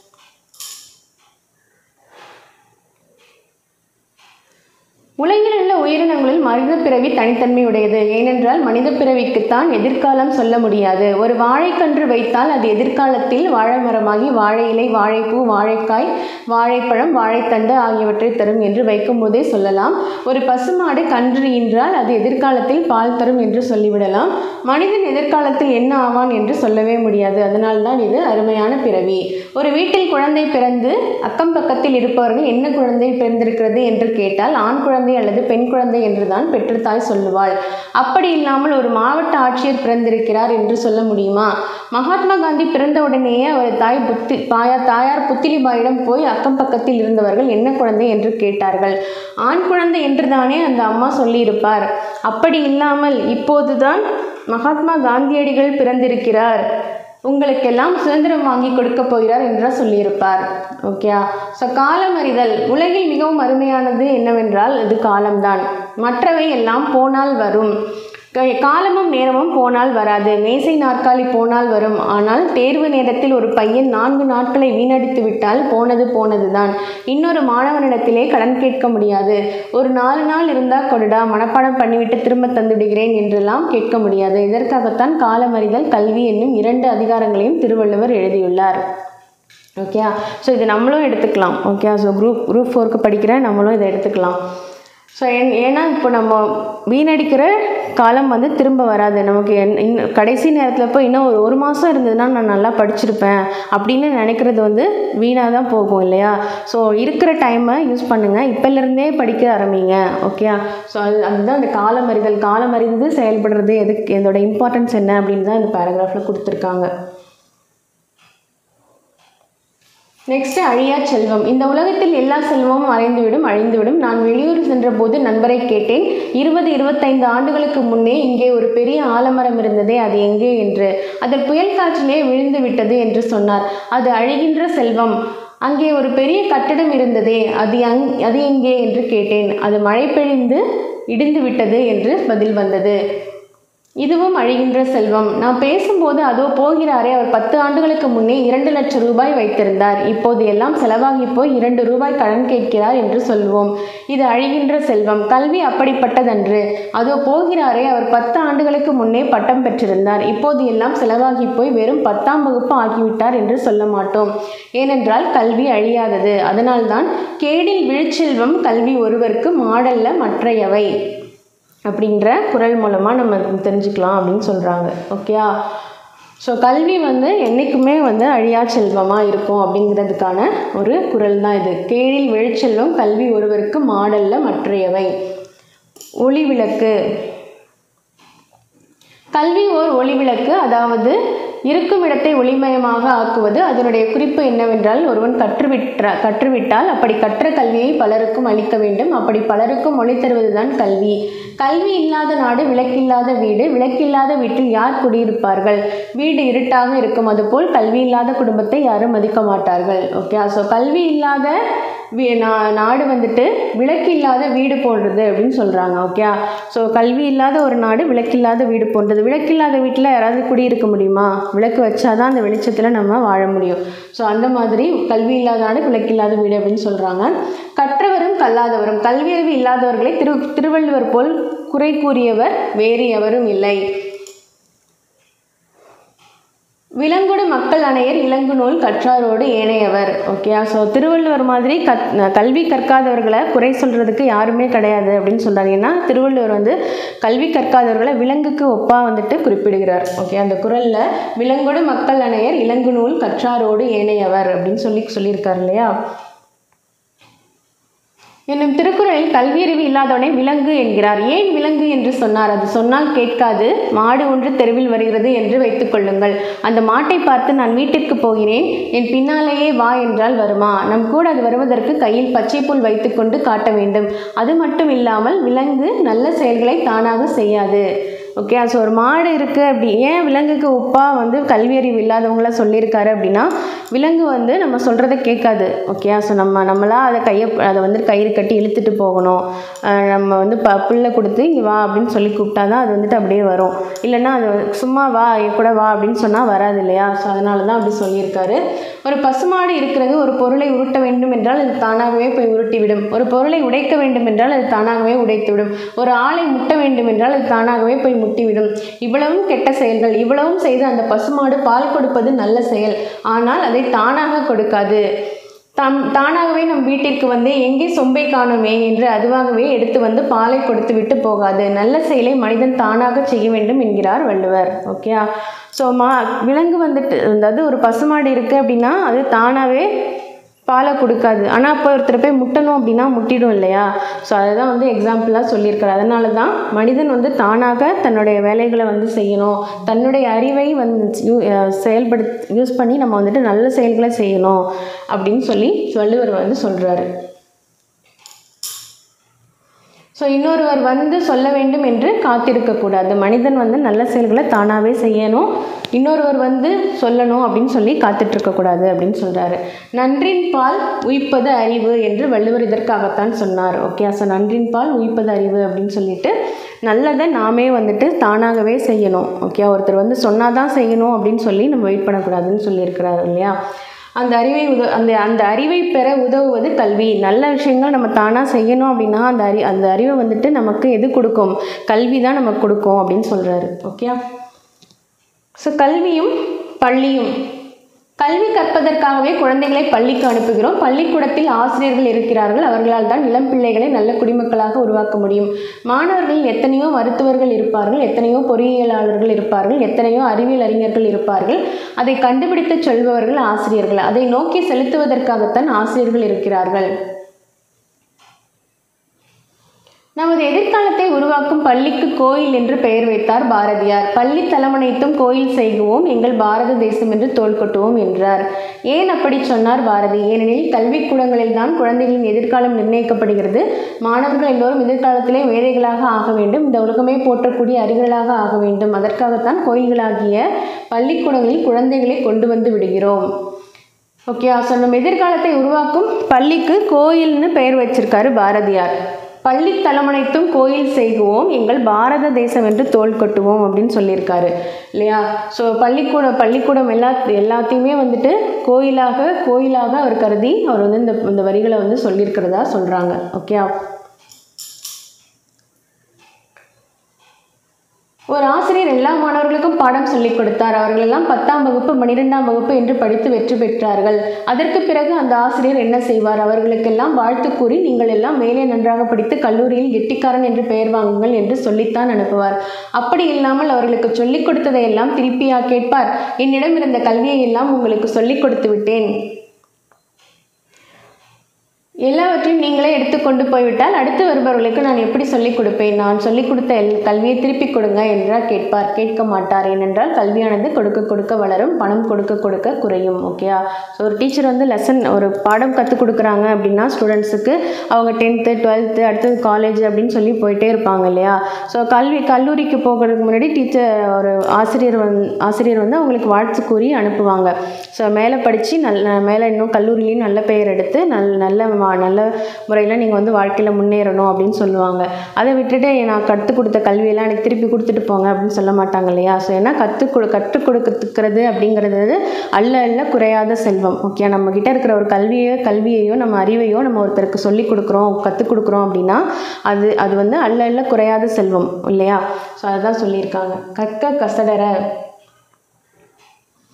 உலகில் உள்ள உயிரினங்களில் மனித பிறவி தனித்தன்மையுடையது ஏனென்றால் மனித பிறவிக்குத்தான் எதிர்காலம் சொல்ல முடியாது ஒரு வாழைக்கன்று வைத்தால் அது எதிர்காலத்தில் வாழை மரமாகி வாழை இலை வாழைப்பூ வாழைக்காய் வாழைப்பழம் வாழைத்தண்டு ஆகியவற்றை தரும் என்று வைக்கும்போதே சொல்லலாம் ஒரு பசுமாடு கன்று ஈன்றால் அது எதிர்காலத்தில் பால் தரும் என்று சொல்லிவிடலாம் மனிதன் எதிர்காலத்தில் என்ன ஆவான் என்று சொல்லவே முடியாது அதனால்தான் இது அருமையான பிறவி ஒரு வீட்டில் குழந்தை பிறந்து அக்கம் பக்கத்தில் இருப்பவர்கள் என்ன குழந்தை பிறந்திருக்கிறது என்று கேட்டால் ஆண் குழந்தை அல்லது பெண் குழந்தை என்றுதான் பெற்றுத்தாய் சொல்லுவாள் அப்படி இல்லாமல் ஒரு மாவட்ட ஆட்சியர் பிறந்திருக்கிறார் என்று சொல்ல முடியுமா மகாத்மா காந்தி பிறந்த உடனேயே அவர் தாய் புத்தி பாயா தாயார் புத்திலிபாயிடம் போய் அக்கம் பக்கத்தில் இருந்தவர்கள் என்ன குழந்தை என்று கேட்டார்கள் ஆண் குழந்தை என்றுதானே அந்த அம்மா சொல்லியிருப்பார் அப்படி இல்லாமல் இப்போதுதான் மகாத்மா காந்தியடிகள் பிறந்திருக்கிறார் உங்களுக்கெல்லாம் சுதந்திரம் வாங்கி கொடுக்க போகிறார் என்று சொல்லியிருப்பார் ஓகே ஸோ காலமறிதல் உலகில் மிகவும் அருமையானது என்னவென்றால் இது காலம்தான் மற்றவை எல்லாம் போனால் வரும் க- காலமும் நேரமும் போனால் வராது மேசை நாற்காலி போனால் வரும் ஆனால் தேர்வு நேரத்தில் ஒரு பையன் நான்கு நாட்களை வீணடித்து விட்டால் போனது போனதுதான் இன்னொரு மாணவனிடத்திலே கடன் கேட்க முடியாது ஒரு நாலு நாள் இருந்தா கொடுடா மனப்பாடம் பண்ணிவிட்டு திரும்ப தந்துவிடுகிறேன் என்றெல்லாம் கேட்க முடியாது இதற்காகத்தான் காலமறிதல் கல்வி என்னும் இரண்டு அதிகாரங்களையும் திருவள்ளுவர் எழுதியுள்ளார் ஓகே ஸோ இது நம்மளும் எடுத்துக்கலாம் ஓகே ஸோ குரூப் குரூப் ஃபோருக்கு படிக்கிற நம்மளும் இதை எடுத்துக்கலாம் ஸோ ஏன்னா இப்போ நம்ம வீணடிக்கிற காலம் வந்து திரும்ப வராது நமக்கு என் இன்னும் கடைசி நேரத்தில் போய் இன்னும் ஒரு ஒரு மாதம் இருந்ததுன்னா நான் நல்லா படிச்சிருப்பேன் அப்படின்னு நினைக்கிறது வந்து வீணாக தான் போகும் இல்லையா ஸோ இருக்கிற டைமை யூஸ் பண்ணுங்கள் இப்போலேருந்தே படிக்க ஆரம்பிங்க ஓகே ஸோ அது அதுதான் அந்த காலமறிதல் காலமறிந்து செயல்படுறது எதுக்கு இதோட இம்பார்ட்டன்ஸ் என்ன அப்படின்னு தான் இந்த பேராகிராஃபில் கொடுத்துருக்காங்க நெக்ஸ்ட்டு அழியா செல்வம் இந்த உலகத்தில் எல்லா செல்வமும் மறைந்துவிடும் அழிந்துவிடும் நான் வெளியூர் சென்றபோது நண்பரை கேட்டேன் இருபது இருபத்தைந்து ஆண்டுகளுக்கு முன்னே இங்கே ஒரு பெரிய ஆலமரம் இருந்ததே அது எங்கே என்று அதில் புயல் காற்றிலே விழுந்து விட்டது என்று சொன்னார் அது அழிகின்ற செல்வம் அங்கே ஒரு பெரிய கட்டடம் இருந்ததே அது அங் அது எங்கே என்று கேட்டேன் அது மழை பெய்ந்து இடிந்து விட்டது என்று பதில் வந்தது இதுவும் அழிகின்ற செல்வம் நான் பேசும்போது அதோ போகிறாரே அவர் பத்து ஆண்டுகளுக்கு முன்னே இரண்டு லட்சம் ரூபாய் வைத்திருந்தார் இப்போது எல்லாம் செலவாகி போய் இரண்டு ரூபாய் கடன் கேட்கிறார் என்று சொல்வோம் இது அழிகின்ற செல்வம் கல்வி அப்படிப்பட்டதன்று அதோ போகிறாரே அவர் பத்து ஆண்டுகளுக்கு முன்னே பட்டம் பெற்றிருந்தார் இப்போது எல்லாம் செலவாகி போய் வெறும் பத்தாம் வகுப்பு ஆகிவிட்டார் என்று சொல்ல மாட்டோம் ஏனென்றால் கல்வி அழியாதது அதனால்தான் கேடில் விழுச்செல்வம் கல்வி ஒருவருக்கு மாடல்ல மற்றையவை அப்படின்ற குரல் மூலமாக நம்ம தெரிஞ்சுக்கலாம் அப்படின்னு சொல்கிறாங்க ஓகேயா ஸோ கல்வி வந்து என்றைக்குமே வந்து அழியா செல்வமாக இருக்கும் அப்படிங்கிறதுக்கான ஒரு குரல் தான் இது கேழில் விழுச்செல்வம் கல்வி ஒருவருக்கு மாடல்ல மற்றையவை ஒளி விளக்கு கல்வி ஓர் ஒளிவிளக்கு அதாவது இருக்கும் இடத்தை ஒளிமயமாக ஆக்குவது அதனுடைய குறிப்பு என்னவென்றால் ஒருவன் கற்றுவிட்ட கற்றுவிட்டால் அப்படி கற்ற கல்வியை பலருக்கும் அளிக்க வேண்டும் அப்படி பலருக்கும் ஒளி தருவதுதான் கல்வி கல்வி இல்லாத நாடு விளக்கில்லாத வீடு விளக்கில்லாத வீட்டில் யார் குடியிருப்பார்கள் வீடு இருட்டாக இருக்கும் அதுபோல் கல்வி இல்லாத குடும்பத்தை யாரும் மதிக்க மாட்டார்கள் ஓகே ஸோ கல்வி இல்லாத வீ- நா- நாடு வந்துட்டு விளக்கு இல்லாத வீடு போன்றது அப்படின்னு சொல்கிறாங்க ஓகே ஸோ கல்வி இல்லாத ஒரு நாடு விளக்கில்லாத வீடு போன்றது விளக்கில்லாத வீட்டில் யாராவது குடியிருக்க முடியுமா விளக்கு வச்சாதான் அந்த வெளிச்சத்தில் நம்ம வாழ முடியும் ஸோ அந்த மாதிரி கல்வி இல்லாத நாடு விளக்கில்லாத வீடு அப்படின்னு சொல்கிறாங்க கற்றவரும் கல்லாதவரும் கல்வியறிவு இல்லாதவர்களை திரு திருவள்ளுவர் போல் குறை கூறியவர் வேறு எவரும் இல்லை விலங்குடு மக்கள் அணையர் இலங்கு நூல் கற்றாரோடு ஏனையவர் ஓகே ஸோ திருவள்ளுவர் மாதிரி கத் கல்வி கற்காதவர்களை குறை சொல்கிறதுக்கு யாருமே கிடையாது அப்படின்னு சொல்கிறாங்க ஏன்னா திருவள்ளுவர் வந்து கல்வி கற்காதவர்களை விலங்குக்கு ஒப்பாக வந்துட்டு குறிப்பிடுகிறார் ஓகே அந்த குரலில் விலங்குடு மக்கள் அணையர் இலங்கு நூல் கற்றாரோடு ஏனையவர் அப்படின்னு சொல்லி சொல்லியிருக்கார் இல்லையா என்னும் திருக்குறளில் கல்வியறிவு இல்லாதவனை விலங்கு என்கிறார் ஏன் விலங்கு என்று சொன்னார் அது சொன்னால் கேட்காது மாடு ஒன்று தெருவில் வருகிறது என்று வைத்துக் கொள்ளுங்கள் அந்த மாட்டை பார்த்து நான் வீட்டிற்கு போகிறேன் என் பின்னாலேயே வா என்றால் வருமா நம் கூட அது வருவதற்கு கையில் பச்சை புல் வைத்துக்கொண்டு காட்ட வேண்டும் அது மட்டும் இல்லாமல் விலங்கு நல்ல செயல்களை தானாக செய்யாது ஓகே ஸோ ஒரு மாடு இருக்குது அப்படி ஏன் விலங்குக்கு உப்பாக வந்து கல்வியறிவு இல்லாதவங்கள சொல்லியிருக்காரு அப்படின்னா விலங்கு வந்து நம்ம சொல்கிறத கேட்காது ஓகே ஸோ நம்ம நம்மளாக அதை கையை அதை வந்து கயிறு கட்டி இழுத்துட்டு போகணும் அஹ் நம்ம வந்து ப புல்லை கொடுத்து இங்கே வா அப்படின்னு சொல்லி கூப்பிட்டா தான் அது வந்துட்டு அப்படியே வரும் இல்லைன்னா அது சும்மா வா என் கூட வா அப்படின்னு சொன்னால் வராது இல்லையா ஸோ அதனால தான் அப்படி சொல்லியிருக்காரு ஒரு பசுமாடு இருக்கிறது ஒரு பொருளை உருட்ட வேண்டும் என்றால் அது தானாகவே போய் உருட்டிவிடும் ஒரு பொருளை உடைக்க வேண்டும் என்றால் அது தானாகவே உடைத்துவிடும் ஒரு ஆளை முட்ட வேண்டும் என்றால் அது தானாகவே போய் முட்டிவிடும் இவ்வளவும் கெட்ட செயல்கள் இவ்வளவும் செய்து அந்த பசுமாடு பால் கொடுப்பது நல்ல செயல் ஆனால் அதை தானாக கொடுக்காது தம் தானாகவே நம் வீட்டிற்கு வந்து எங்கே சொம்பை காணுமே என்று அதுவாகவே எடுத்து வந்து பாலை கொடுத்து விட்டு போகாது நல்ல செயலை மனிதன் தானாக செய்ய வேண்டும் என்கிறார் வள்ளுவர் ஓகே ஸோ மா விலங்கு வந்துட்டு அதாவது ஒரு பசுமாடு இருக்குது அப்படின்னா அது தானாகவே பாலை கொடுக்காது ஆனால் இப்போ ஒருத்தர் போய் முட்டணும் அப்படின்னா முட்டிடும் இல்லையா ஸோ அதை தான் வந்து எக்ஸாம்பிளாக சொல்லியிருக்காரு அதனால தான் மனிதன் வந்து தானாக தன்னுடைய வேலைகளை வந்து செய்யணும் தன்னுடைய அறிவை வந்து யூ செயல்படுத் யூஸ் பண்ணி நம்ம வந்துட்டு நல்ல செயல்களை செய்யணும் அப்படின்னு சொல்லி வள்ளுவர் வந்து சொல்கிறாரு ஸோ இன்னொருவர் வந்து சொல்ல வேண்டும் என்று காத்திருக்கக்கூடாது மனிதன் வந்து நல்ல செயல்களை தானாகவே செய்யணும் இன்னொருவர் வந்து சொல்லணும் அப்படின்னு சொல்லி காத்துட்ருக்கக்கூடாது அப்படின்னு சொல்கிறாரு நன்றின் பால் உயிப்பது அறிவு என்று வள்ளுவர் இதற்காகத்தான் சொன்னார் ஓகே ஸோ நன்றின் பால் உயிப்பது அறிவு அப்படின்னு சொல்லிட்டு நல்லதை நாமே வந்துட்டு தானாகவே செய்யணும் ஓகே ஒருத்தர் வந்து சொன்னால் தான் செய்யணும் அப்படின்னு சொல்லி நம்ம வெயிட் பண்ணக்கூடாதுன்னு சொல்லியிருக்கிறாரு இல்லையா அந்த அறிவை உத அந்த அந்த அறிவை பெற உதவுவது கல்வி நல்ல விஷயங்கள் நம்ம தானாக செய்யணும் அப்படின்னா அந்த அறி அந்த அறிவை வந்துட்டு நமக்கு எது கொடுக்கும் கல்வி தான் நமக்கு கொடுக்கும் அப்படின்னு சொல்கிறாரு ஓகே ஸோ கல்வியும் பள்ளியும் கல்வி கற்பதற்காகவே குழந்தைகளை பள்ளிக்கு அனுப்புகிறோம் பள்ளிக்கூடத்தில் ஆசிரியர்கள் இருக்கிறார்கள் அவர்களால் தான் இளம் பிள்ளைகளை நல்ல குடிமக்களாக உருவாக்க முடியும் மாணவர்கள் எத்தனையோ மருத்துவர்கள் இருப்பார்கள் எத்தனையோ பொறியியலாளர்கள் இருப்பார்கள் எத்தனையோ அறிவியல் அறிஞர்கள் இருப்பார்கள் அதை கண்டுபிடித்து சொல்பவர்கள் ஆசிரியர்கள் அதை நோக்கி செலுத்துவதற்காகத்தான் ஆசிரியர்கள் இருக்கிறார்கள் நமது எதிர்காலத்தை உருவாக்கும் பள்ளிக்கு கோயில் என்று பெயர் வைத்தார் பாரதியார் பள்ளி தலமனைத்தும் கோயில் செய்குவோம் எங்கள் பாரத தேசம் என்று தோள் கொட்டுவோம் என்றார் ஏன் அப்படி சொன்னார் பாரதி ஏனெனில் கல்விக்கூடங்களில் தான் குழந்தைகளின் எதிர்காலம் நிர்ணயிக்கப்படுகிறது மாணவர்கள் எல்லோரும் எதிர்காலத்திலே மேதைகளாக ஆக வேண்டும் இந்த உலகமே போற்றக்கூடிய அறிஞர்களாக ஆக வேண்டும் அதற்காகத்தான் கோயில்களாகிய பள்ளிக்கூடங்களில் குழந்தைகளை கொண்டு வந்து விடுகிறோம் ஓகே ஸோ நம்ம எதிர்காலத்தை உருவாக்கும் பள்ளிக்கு கோயில்னு பெயர் வச்சிருக்காரு பாரதியார் பள்ளி தலமனைத்தும் கோயில் செய்குவோம் எங்கள் பாரத தேசம் என்று தோள் கொட்டுவோம் அப்படின்னு சொல்லியிருக்காரு இல்லையா ஸோ பள்ளிக்கூடம் பள்ளிக்கூடம் எல்லா எல்லாத்தையுமே வந்துட்டு கோயிலாக கோயிலாக அவர் கருதி அவர் வந்து இந்த இந்த வரிகளை வந்து சொல்லியிருக்கிறதா சொல்கிறாங்க ஓகே ஒரு ஆசிரியர் எல்லா மாணவர்களுக்கும் பாடம் சொல்லிக் கொடுத்தார் அவர்கள் எல்லாம் பத்தாம் வகுப்பு பன்னிரெண்டாம் வகுப்பு என்று படித்து வெற்றி பெற்றார்கள் அதற்கு பிறகு அந்த ஆசிரியர் என்ன செய்வார் அவர்களுக்கெல்லாம் வாழ்த்து கூறி நீங்கள் எல்லாம் மேலே நன்றாக படித்து கல்லூரியில் கெட்டிக்காரன் என்று பெயர் வாங்குங்கள் என்று சொல்லித்தான் அனுப்புவார் அப்படி இல்லாமல் அவர்களுக்கு சொல்லிக் கொடுத்ததை எல்லாம் திருப்பியா கேட்பார் என்னிடம் இருந்த கல்வியை எல்லாம் உங்களுக்கு சொல்லிக் கொடுத்து விட்டேன் எல்லாவற்றையும் நீங்களே எடுத்துக்கொண்டு போய்விட்டால் அடுத்து வருபவர்களுக்கு நான் எப்படி சொல்லிக் கொடுப்பேன் நான் சொல்லிக் கொடுத்த எல் கல்வியை திருப்பி கொடுங்க என்றால் கேட்பார் கேட்க மாட்டார் ஏனென்றால் கல்வியானது கொடுக்க கொடுக்க வளரும் பணம் கொடுக்க கொடுக்க குறையும் ஓகேயா ஸோ ஒரு டீச்சர் வந்து லெசன் ஒரு பாடம் கற்றுக் கொடுக்குறாங்க அப்படின்னா ஸ்டூடெண்ட்ஸுக்கு அவங்க டென்த்து டுவெல்த்து அடுத்தது காலேஜ் அப்படின்னு சொல்லி போயிட்டே இருப்பாங்க இல்லையா ஸோ கல்வி கல்லூரிக்கு போகிறதுக்கு முன்னாடி டீச்சர் ஒரு ஆசிரியர் வந் ஆசிரியர் வந்து அவங்களுக்கு வாழ்த்து கூறி அனுப்புவாங்க ஸோ மேலே படித்து நல்ல மேலே இன்னும் கல்லூரிலையும் நல்ல பெயர் எடுத்து நல் நல்ல மா- நல்ல முறையில் நீங்கள் வந்து வாழ்க்கையில் முன்னேறணும் அப்படின்னு சொல்லுவாங்க அதை விட்டுட்டு நான் கற்றுக் கொடுத்த கல்வியெல்லாம் எனக்கு திருப்பி கொடுத்துட்டு போங்க அப்படின்னு சொல்ல மாட்டாங்க இல்லையா ஸோ ஏன்னா கற்றுக் கொடு கற்றுக் கொடுக்கறது அப்படிங்கிறது அல்ல அல்ல குறையாத செல்வம் ஓகே நம்ம கிட்ட இருக்கிற ஒரு கல்வியோ கல்வியையோ நம்ம அறிவையோ நம்ம ஒருத்தருக்கு சொல்லிக் கொடுக்குறோம் கற்றுக் கொடுக்குறோம் அப்படின்னா அது அது வந்து அல்ல அல்ல குறையாத செல்வம் இல்லையா ஸோ அதுதான் சொல்லியிருக்காங்க கற்க கசடர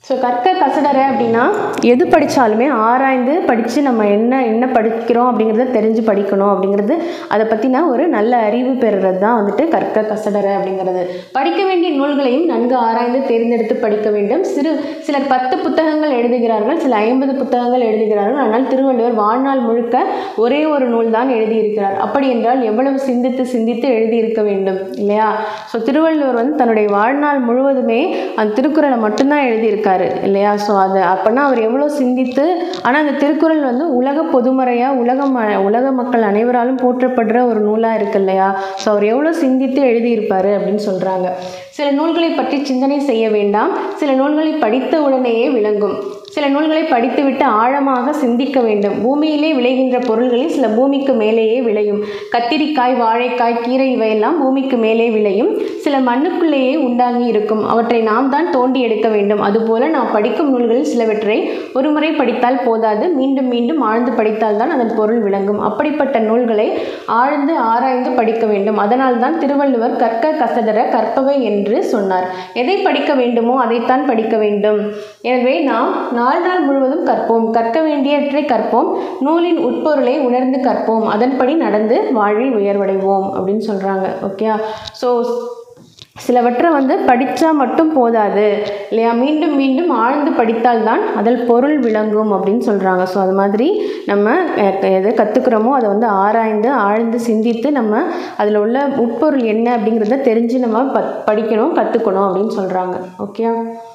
ஸோ கற்க கசடற அப்படின்னா எது படித்தாலுமே ஆராய்ந்து படித்து நம்ம என்ன என்ன படிக்கிறோம் அப்படிங்கிறத தெரிஞ்சு படிக்கணும் அப்படிங்கிறது அதை பற்றின ஒரு நல்ல அறிவு பெறுறது தான் வந்துட்டு கற்க கசடற அப்படிங்கிறது படிக்க வேண்டிய நூல்களையும் நன்கு ஆராய்ந்து தேர்ந்தெடுத்து படிக்க வேண்டும் சிறு சிலர் பத்து புத்தகங்கள் எழுதுகிறார்கள் சில ஐம்பது புத்தகங்கள் எழுதுகிறார்கள் ஆனால் திருவள்ளுவர் வாழ்நாள் முழுக்க ஒரே ஒரு நூல் தான் எழுதியிருக்கிறார் அப்படி என்றால் எவ்வளவு சிந்தித்து சிந்தித்து எழுதியிருக்க வேண்டும் இல்லையா ஸோ திருவள்ளுவர் வந்து தன்னுடைய வாழ்நாள் முழுவதுமே அந்த திருக்குறளை மட்டும்தான் எழுதியிருக்காரு இல்லையா ஸோ அது அப்போனா அவர் எவ்வளோ சிந்தித்து ஆனால் அந்த திருக்குறள் வந்து உலக பொதுமறையாக உலக ம உலக மக்கள் அனைவராலும் போற்றப்படுற ஒரு நூலாக இருக்கு இல்லையா ஸோ அவர் எவ்வளோ சிந்தித்து எழுதியிருப்பார் அப்படின்னு சொல்கிறாங்க சில நூல்களை பற்றி சிந்தனை செய்ய வேண்டாம் சில நூல்களை படித்த உடனேயே விளங்கும் சில நூல்களை படித்துவிட்டு ஆழமாக சிந்திக்க வேண்டும் பூமியிலே விளைகின்ற பொருள்களில் சில பூமிக்கு மேலேயே விளையும் கத்திரிக்காய் வாழைக்காய் கீரை இவையெல்லாம் பூமிக்கு மேலே விளையும் சில மண்ணுக்குள்ளேயே உண்டாகி இருக்கும் அவற்றை நாம் தான் தோண்டி எடுக்க வேண்டும் அதுபோல நாம் படிக்கும் நூல்களில் சிலவற்றை ஒருமுறை படித்தால் போதாது மீண்டும் மீண்டும் ஆழ்ந்து படித்தால் தான் அதன் பொருள் விளங்கும் அப்படிப்பட்ட நூல்களை ஆழ்ந்து ஆராய்ந்து படிக்க வேண்டும் அதனால் தான் திருவள்ளுவர் கற்க கசடர கற்பவை என்று சொன்னார் எதை படிக்க வேண்டுமோ அதைத்தான் படிக்க வேண்டும் எனவே நாம் நாள் முழுவதும் கற்போம் கற்க வேண்டியவற்றை கற்போம் நூலின் உட்பொருளை உணர்ந்து கற்போம் அதன்படி நடந்து வாழ்வில் உயர்வடைவோம் அப்படின்னு சொல்கிறாங்க ஓகே ஸோ சிலவற்றை வந்து படித்தா மட்டும் போதாது இல்லையா மீண்டும் மீண்டும் ஆழ்ந்து படித்தால்தான் அதில் பொருள் விளங்கும் அப்படின்னு சொல்கிறாங்க ஸோ அது மாதிரி நம்ம அஹ், எதை கற்றுக்குறோமோ அதை வந்து ஆராய்ந்து ஆழ்ந்து சிந்தித்து நம்ம அதில் உள்ள உட்பொருள் என்ன அப்படிங்கிறத தெரிஞ்சு நம்ம ப படிக்கணும் கற்றுக்கணும் அப்படின்னு சொல்கிறாங்க ஓகே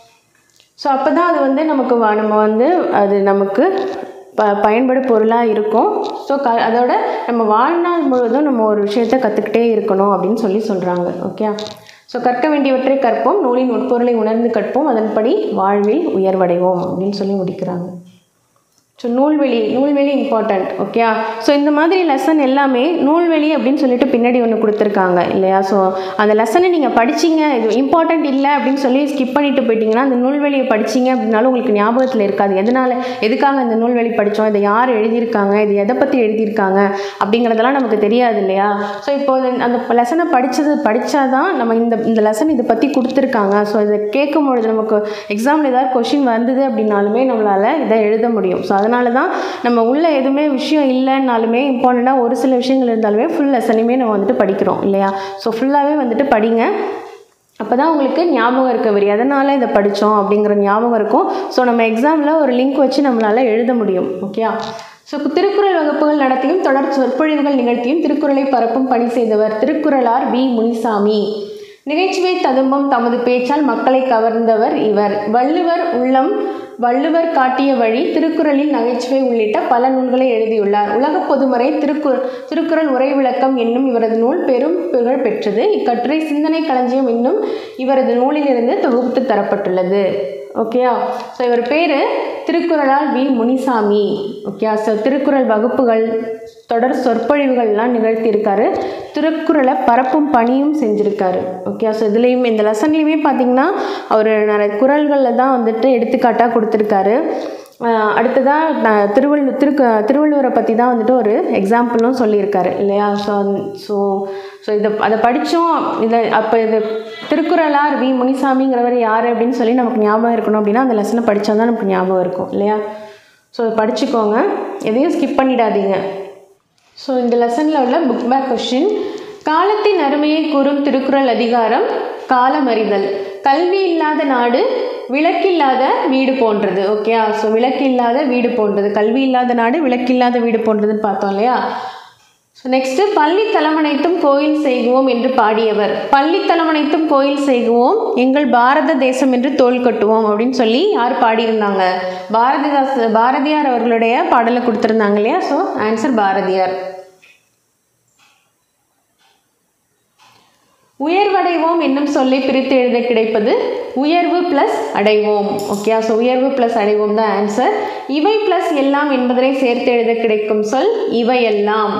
ஸோ அப்போ தான் அது வந்து நமக்கு வ- நம்ம வந்து அது நமக்கு ப பயன்படு பொருளாக இருக்கும் ஸோ க அதோட நம்ம வாழ்நாள் முழுவதும் நம்ம ஒரு விஷயத்தை கற்றுக்கிட்டே இருக்கணும் அப்படின்னு சொல்லி சொல்கிறாங்க ஓகே ஸோ கற்க வேண்டியவற்றை கற்போம் நூலின் உட்பொருளை உணர்ந்து கற்போம் அதன்படி வாழ்வில் உயர்வடைவோம் அப்படின்னு சொல்லி முடிக்கிறாங்க ஸோ நூல்வெளி நூல்வெளி இம்பார்ட்டண்ட் ஓகே ஸோ இந்த மாதிரி லெசன் எல்லாமே நூல்வெளி அப்படின்னு சொல்லிட்டு பின்னாடி ஒன்று கொடுத்துருக்காங்க இல்லையா ஸோ அந்த லெசனை நீங்கள் படிச்சீங்க இது இம்பார்ட்டண்ட் இல்லை அப்படின்னு சொல்லி ஸ்கிப் பண்ணிட்டு போயிட்டீங்கன்னா அந்த நூல்வெளியை படிச்சீங்க அப்படின்னாலும் உங்களுக்கு ஞாபகத்தில் இருக்காது எதனால் எதுக்காக இந்த நூல்வெளி படித்தோம் இதை யார் எழுதியிருக்காங்க இது எதை பற்றி எழுதியிருக்காங்க அப்படிங்கிறதெல்லாம் நமக்கு தெரியாது இல்லையா ஸோ இப்போ அது- அந்த லெசனை படித்தது படித்தாதான் நம்ம இந்த இந்த லெசன் இதை பற்றி கொடுத்துருக்காங்க ஸோ இதை கேட்கும் பொழுது நமக்கு எக்ஸாமில் ஏதாவது கொஷின் வந்தது அப்படின்னாலுமே நம்மளால் இதை எழுத முடியும் ஸோ அதனால தான் நம்ம உள்ள எதுவுமே விஷயம் இல்லைன்னாலுமே இம்பார்ட்டண்ட்டாக ஒரு சில விஷயங்கள் இருந்தாலுமே ஃபுல் லெசனையுமே நம்ம வந்துட்டு படிக்கிறோம் இல்லையா ஸோ ஃபுல்லாகவே வந்துட்டு படிங்க அப்போ தான் உங்களுக்கு ஞாபகம் இருக்க வரி எதனால் இதை படித்தோம் அப்படிங்கிற ஞாபகம் இருக்கும் ஸோ நம்ம எக்ஸாமில் ஒரு லிங்க் வச்சு நம்மளால் எழுத முடியும் ஓகே ஸோ திருக்குறள் வகுப்புகள் நடத்தியும் தொடர் சொற்பொழிவுகள் நிகழ்த்தியும் திருக்குறளை பரப்பும் பணி செய்தவர் திருக்குறளார் வி முனிசாமி நிகழ்ச்சியை ததும்பும் தமது பேச்சால் மக்களை கவர்ந்தவர் இவர் வள்ளுவர் உள்ளம் வள்ளுவர் காட்டிய வழி திருக்குறளில் நகைச்சுவை உள்ளிட்ட பல நூல்களை எழுதியுள்ளார் உலக பொதுமறை திருக்கு திருக்குறள் உரை விளக்கம் என்னும் இவரது நூல் பெரும் புகழ் பெற்றது இக்கட்டுரை சிந்தனை களஞ்சியம் என்னும் இவரது நூலிலிருந்து தொகுத்து தரப்பட்டுள்ளது ஓகேயா ஸோ இவர் பேர் திருக்குறளால் V Munisamy okay so Thirukkural வகுப்புகள் தொடர் சொற்பொழிவுகள்லாம் நிகழ்த்தியிருக்காரு திருக்குறளை பரப்பும் பணியும் செஞ்சுருக்காரு ஓகே ஸோ இதுலேயும் இந்த லெசன்லேயுமே பார்த்தீங்கன்னா அவர் நிறைய குறள்களில் தான் வந்துட்டு எடுத்துக்காட்டாக கொடுத்துருக்காரு ஆஹ் அடுத்ததாக நான் திருவள்ளு திருக்கு திருவள்ளுவரை பற்றி தான் வந்துட்டு ஒரு எக்ஸாம்பிளும் சொல்லியிருக்காரு இல்லையா ஸோ ஸோ ஸோ இதை அதை படித்தோம் இதை அப்போ இது திருக்குறளார் வி முனிசாமிங்கிறவர் யார் அப்படின்னு சொல்லி நமக்கு ஞாபகம் இருக்கணும் அப்படின்னா அந்த லெசனை படித்தா தான் நமக்கு ஞாபகம் இருக்கும் இல்லையா ஸோ படிச்சுக்கோங்க எதையும் ஸ்கிப் பண்ணிடாதீங்க ஸோ இந்த லெசனில் உள்ள புக் பேக் கொஷின் காலத்தின் அருமையை கூறும் திருக்குறள் அதிகாரம் காலமறிதல் கல்வி இல்லாத நாடு விளக்கில்லாத வீடு போன்றது ஓகே ஸோ விளக்கில்லாத வீடு போன்றது கல்வி இல்லாத நாடு விளக்கில்லாத வீடு போன்றதுன்னு பார்த்தோம் இல்லையா ஸோ நெக்ஸ்ட்டு பள்ளி தலமனைத்தும் கோயில் செய்குவோம் என்று பாடியவர் பள்ளி தலமனைத்தும் கோயில் செய்குவோம் எங்கள் பாரத தேசம் என்று தோல் கட்டுவோம் அப்படின்னு சொல்லி யார் பாடியிருந்தாங்க பாரதிதாஸ் பாரதியார் அவர்களுடைய பாடலை கொடுத்துருந்தாங்க இல்லையா ஸோ ஆன்சர் பாரதியார் உயர்வடைவோம் என்னும் சொல்லை பிரித்து எழுத கிடைப்பது உயர்வு ப்ளஸ் அடைவோம் ஓகே ஸோ உயர்வு ப்ளஸ் அடைவோம் தான் ஆன்சர் இவை ப்ளஸ் எல்லாம் என்பதனை சேர்த்து எழுத கிடைக்கும் சொல் இவையெல்லாம்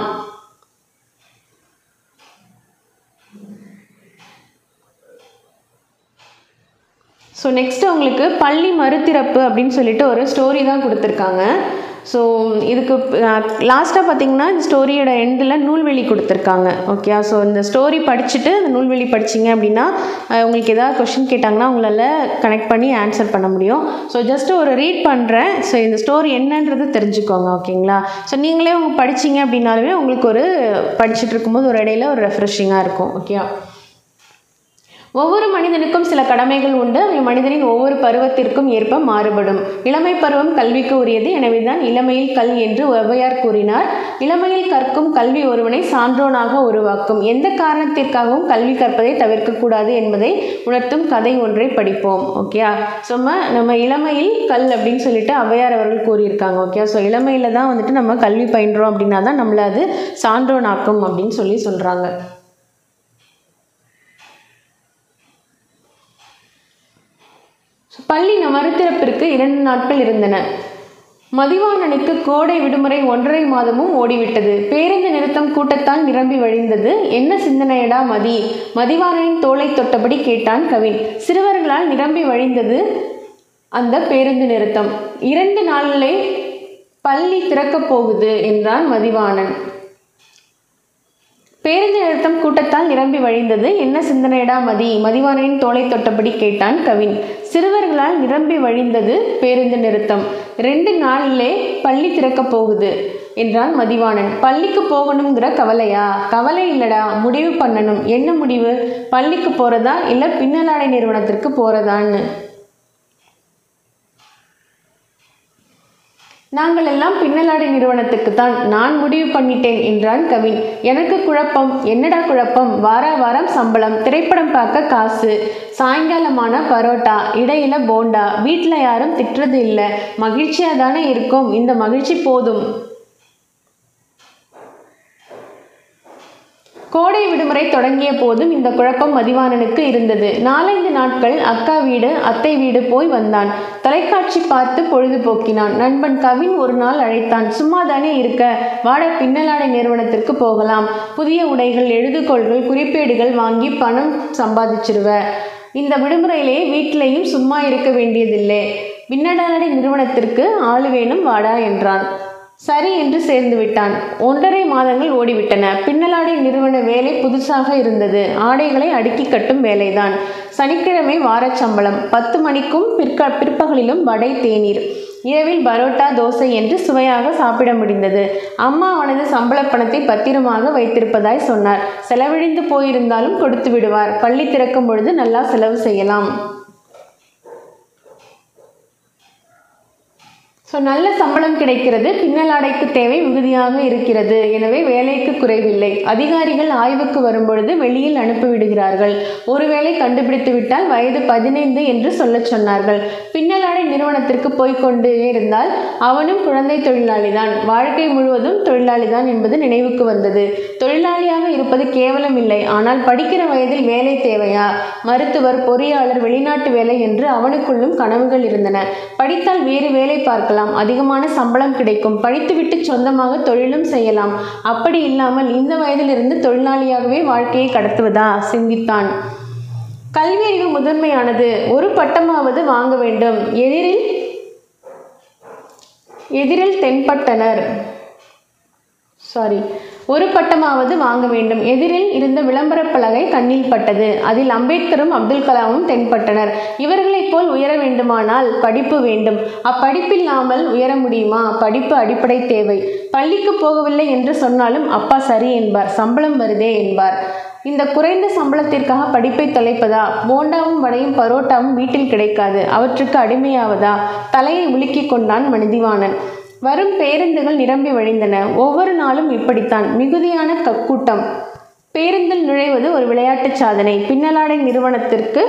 ஸோ நெக்ஸ்ட் உங்களுக்கு பள்ளி மறுதிறப்பு அப்படின்னு சொல்லிட்டு ஒரு ஸ்டோரி தான் கொடுத்துருக்காங்க ஸோ இதுக்கு லாஸ்ட்டாக பார்த்தீங்கன்னா இந்த ஸ்டோரியோட எண்டில் நூல்வெளி கொடுத்துருக்காங்க ஓகே ஸோ இந்த ஸ்டோரி படிச்சுட்டு அந்த நூல்வெளி படிச்சிங்க அப்படின்னா அஹ், உங்களுக்கு ஏதாவது கொஷின் கேட்டாங்கன்னா உங்களால் கனெக்ட் பண்ணி ஆன்சர் பண்ண முடியும் ஸோ ஜஸ்ட் ஒரு ரீட் பண்ணுறேன் ஸோ இந்த ஸ்டோரி என்னன்றது தெரிஞ்சுக்கோங்க ஓகேங்களா ஸோ நீங்களே உங்க படிச்சீங்க அப்படின்னாலுமே உங்களுக்கு ஒரு படிச்சுட்டு இருக்கும்போது ஒரு இடையில ஒரு ரெஃப்ரெஷிங்காக இருக்கும் ஓகே ஒவ்வொரு மனிதனுக்கும் சில கடமைகள் உண்டு அவை மனிதனின் ஒவ்வொரு பருவத்திற்கும் ஏற்ப மாறுபடும் இளமை பருவம் கல்விக்கு உரியது எனவேதான் இளமையில் கல் என்று ஔவையார் கூறினார் இளமையில் கற்கும் கல்வி ஒருவனை சான்றோனாக உருவாக்கும் எந்த காரணத்திற்காகவும் கல்வி கற்பதை தவிர்க்கக்கூடாது என்பதை உணர்த்தும் கதை ஒன்றை படிப்போம் ஓகேயா சும்மா நம்ம இளமையில் கல் அப்படின்னு சொல்லிட்டு ஔவையார் அவர்கள் கூறியிருக்காங்க ஓகே ஸோ இளமையில் தான் வந்துட்டு நம்ம கல்வி பயின்றோம் அப்படின்னா தான் நம்மளை அது சான்றோனாக்கும் அப்படின்னு சொல்லி சொல்கிறாங்க பள்ளி மறுதிறப்பிற்கு இரண்டு நாட்கள் இருந்தன மதிவாணனுக்கு கோடை விடுமுறை ஒன்றரை மாதமும் ஓடிவிட்டது பேருந்து நிறுத்தம் கூட்டத்தால் நிரம்பி வழிந்தது என்ன சிந்தனையடா மதி மதிவாணனின் தோளை தொட்டபடி கேட்டான் கவின் சிறுவர்களால் நிரம்பி வழிந்தது அந்த பேருந்து நிறுத்தம் இரண்டு நாளிலே பள்ளி திறக்கப் போகுது என்றான் மதிவாணன் பேருந்து நிறுத்தம் கூட்டத்தால் நிரம்பி வழிந்தது என்ன சிந்தனையடா மதி மதிவாணனின் தோளை தொட்டபடி கேட்டான் கவின் சிறுவர்களால் நிரம்பி வழிந்தது பேருந்து நிறுத்தம் ரெண்டு நாளிலே பள்ளி திறக்கப் போகுது என்றான் மதிவாணன் பள்ளிக்கு போகணுங்கிற கவலையா கவலை இல்லடா முடிவு பண்ணணும் என்ன முடிவு பள்ளிக்கு போறதா இல்லை பின்னலாடை நிறுவனத்திற்கு போறதான்னு நாங்கள் எல்லாம் பின்னலாடை நிறுவனத்துக்கு தான் நான் முடிவு பண்ணிட்டேன் என்றான் கவின் எனக்கு குழப்பம் என்னடா குழப்பம் வார வாரம் சம்பளம் திரைப்படம் பார்க்க காசு சாயங்காலமான பரோட்டா இடையில போண்டா வீட்டில் யாரும் திட்டுறது இல்லை மகிழ்ச்சியாக தானே இருக்கும் இந்த மகிழ்ச்சி போதும் கோடை விடுமுறை தொடங்கிய போதும் இந்த குழப்பம் மதிவாணனுக்கு இருந்தது நாலைந்து நாட்கள் அக்கா வீடு அத்தை வீடு போய் வந்தான் தொலைக்காட்சி பார்த்து பொழுதுபோக்கினான் நண்பன் கவின் ஒரு நாள் அழைத்தான் சும்மா தானே இருக்க வாட பின்னலாடை நிறுவனத்திற்கு போகலாம் புதிய உடைகள் எழுதுகோள்கள் குறிப்பேடுகள் வாங்கி பணம் சம்பாதிச்சிருவ இந்த விடுமுறையிலே வீட்டிலையும் சும்மா இருக்க வேண்டியதில்லை பின்னலாடை நிறுவனத்திற்கு ஆளு வேணும் வாடா என்றான் சரி என்று சேர்ந்து விட்டான் ஒன்றரை மாதங்கள் ஓடிவிட்டன பின்னலாடை நிறுவன வேலை புதுசாக இருந்தது ஆடைகளை அடுக்கி கட்டும் வேலைதான் சனிக்கிழமை வாரச் சம்பளம் பத்து மணிக்கும் பிற்க பிற்பகலிலும் வடை தேநீர் இரவில் பரோட்டா தோசை என்று சுவையாக சாப்பிட முடிந்தது அம்மா அவனது சம்பள பணத்தை பத்திரமாக வைத்திருப்பதாய் சொன்னார் செலவிழிந்து போயிருந்தாலும் கொடுத்து விடுவார் பள்ளி திறக்கும் பொழுது நல்லா செலவு செய்யலாம் ஸோ நல்ல சம்பளம் கிடைக்கிறது பின்னலாடைக்கு தேவை மிகுதியாக இருக்கிறது எனவே வேலைக்கு குறைவில்லை அதிகாரிகள் ஆய்வுக்கு வரும்பொழுது வெளியில் அனுப்பிவிடுகிறார்கள் ஒருவேளை கண்டுபிடித்து விட்டால் வயது பதினைந்து என்று சொல்லச் சொன்னார்கள் பின்னலாடை நிறுவனத்திற்கு போய்க் கொண்டே இருந்தால் அவனும் குழந்தை தொழிலாளிதான் வாழ்க்கை முழுவதும் தொழிலாளிதான் என்பது நினைவுக்கு வந்தது தொழிலாளியாக இருப்பது கேவலம் இல்லை ஆனால் படிக்கிற வயதில் வேலை தேவையா மருத்துவர் பொறியாளர் வெளிநாட்டு வேலை என்று அவனுக்குள்ளும் கனவுகள் இருந்தன படித்தால் வேறு வேலை பார்க்கலாம் அதிகமான சம்பளம் கிடைக்கும் படித்துவிட்டு சொந்தமாக தொழிலும் செய்யலாம் அப்படி இல்லாமல் இந்த வயதிலிருந்து தொழிலாளியாகவே வாழ்க்கையை கடத்துவதா சிந்தித்தான் கல்வி அறிவு முதன்மையானது ஒரு பட்டமாவது வாங்க வேண்டும் எதிரில் எதிரில் தென்பட்டனர் சாரி ஒரு பட்டமாவது வாங்க வேண்டும் எதிரில் இருந்த விளம்பரப் பலகை கண்ணில் பட்டது அதில் அம்பேத்கரும் அப்துல் கலாமும் தென்பட்டனர் இவர்களைப் போல் உயர வேண்டுமானால் படிப்பு வேண்டும் அப்படிப்பில்லாமல் உயர முடியுமா படிப்பு அடிப்படை தேவை பள்ளிக்கு போகவில்லை என்று சொன்னாலும் அப்பா சரி என்பார் சம்பளம் வருதே என்பார் இந்த குறைந்த சம்பளத்திற்காக படிப்பை தொலைப்பதா போண்டாவும் வடையும் பரோட்டாவும் வீட்டில் கிடைக்காது அவற்றுக்கு அடிமையாவதா தலையை உலுக்கிக் கொண்டான் மனிதிவாணன் வரும் பேருந்துகள் நிரம்பி வழிந்தன ஒவ்வொரு நாளும் இப்படித்தான் மிகுதியான க- கூட்டம் பேருந்தில் நுழைவது ஒரு விளையாட்டுச் சாதனை பின்னலாடை நிறுவனத்திற்கு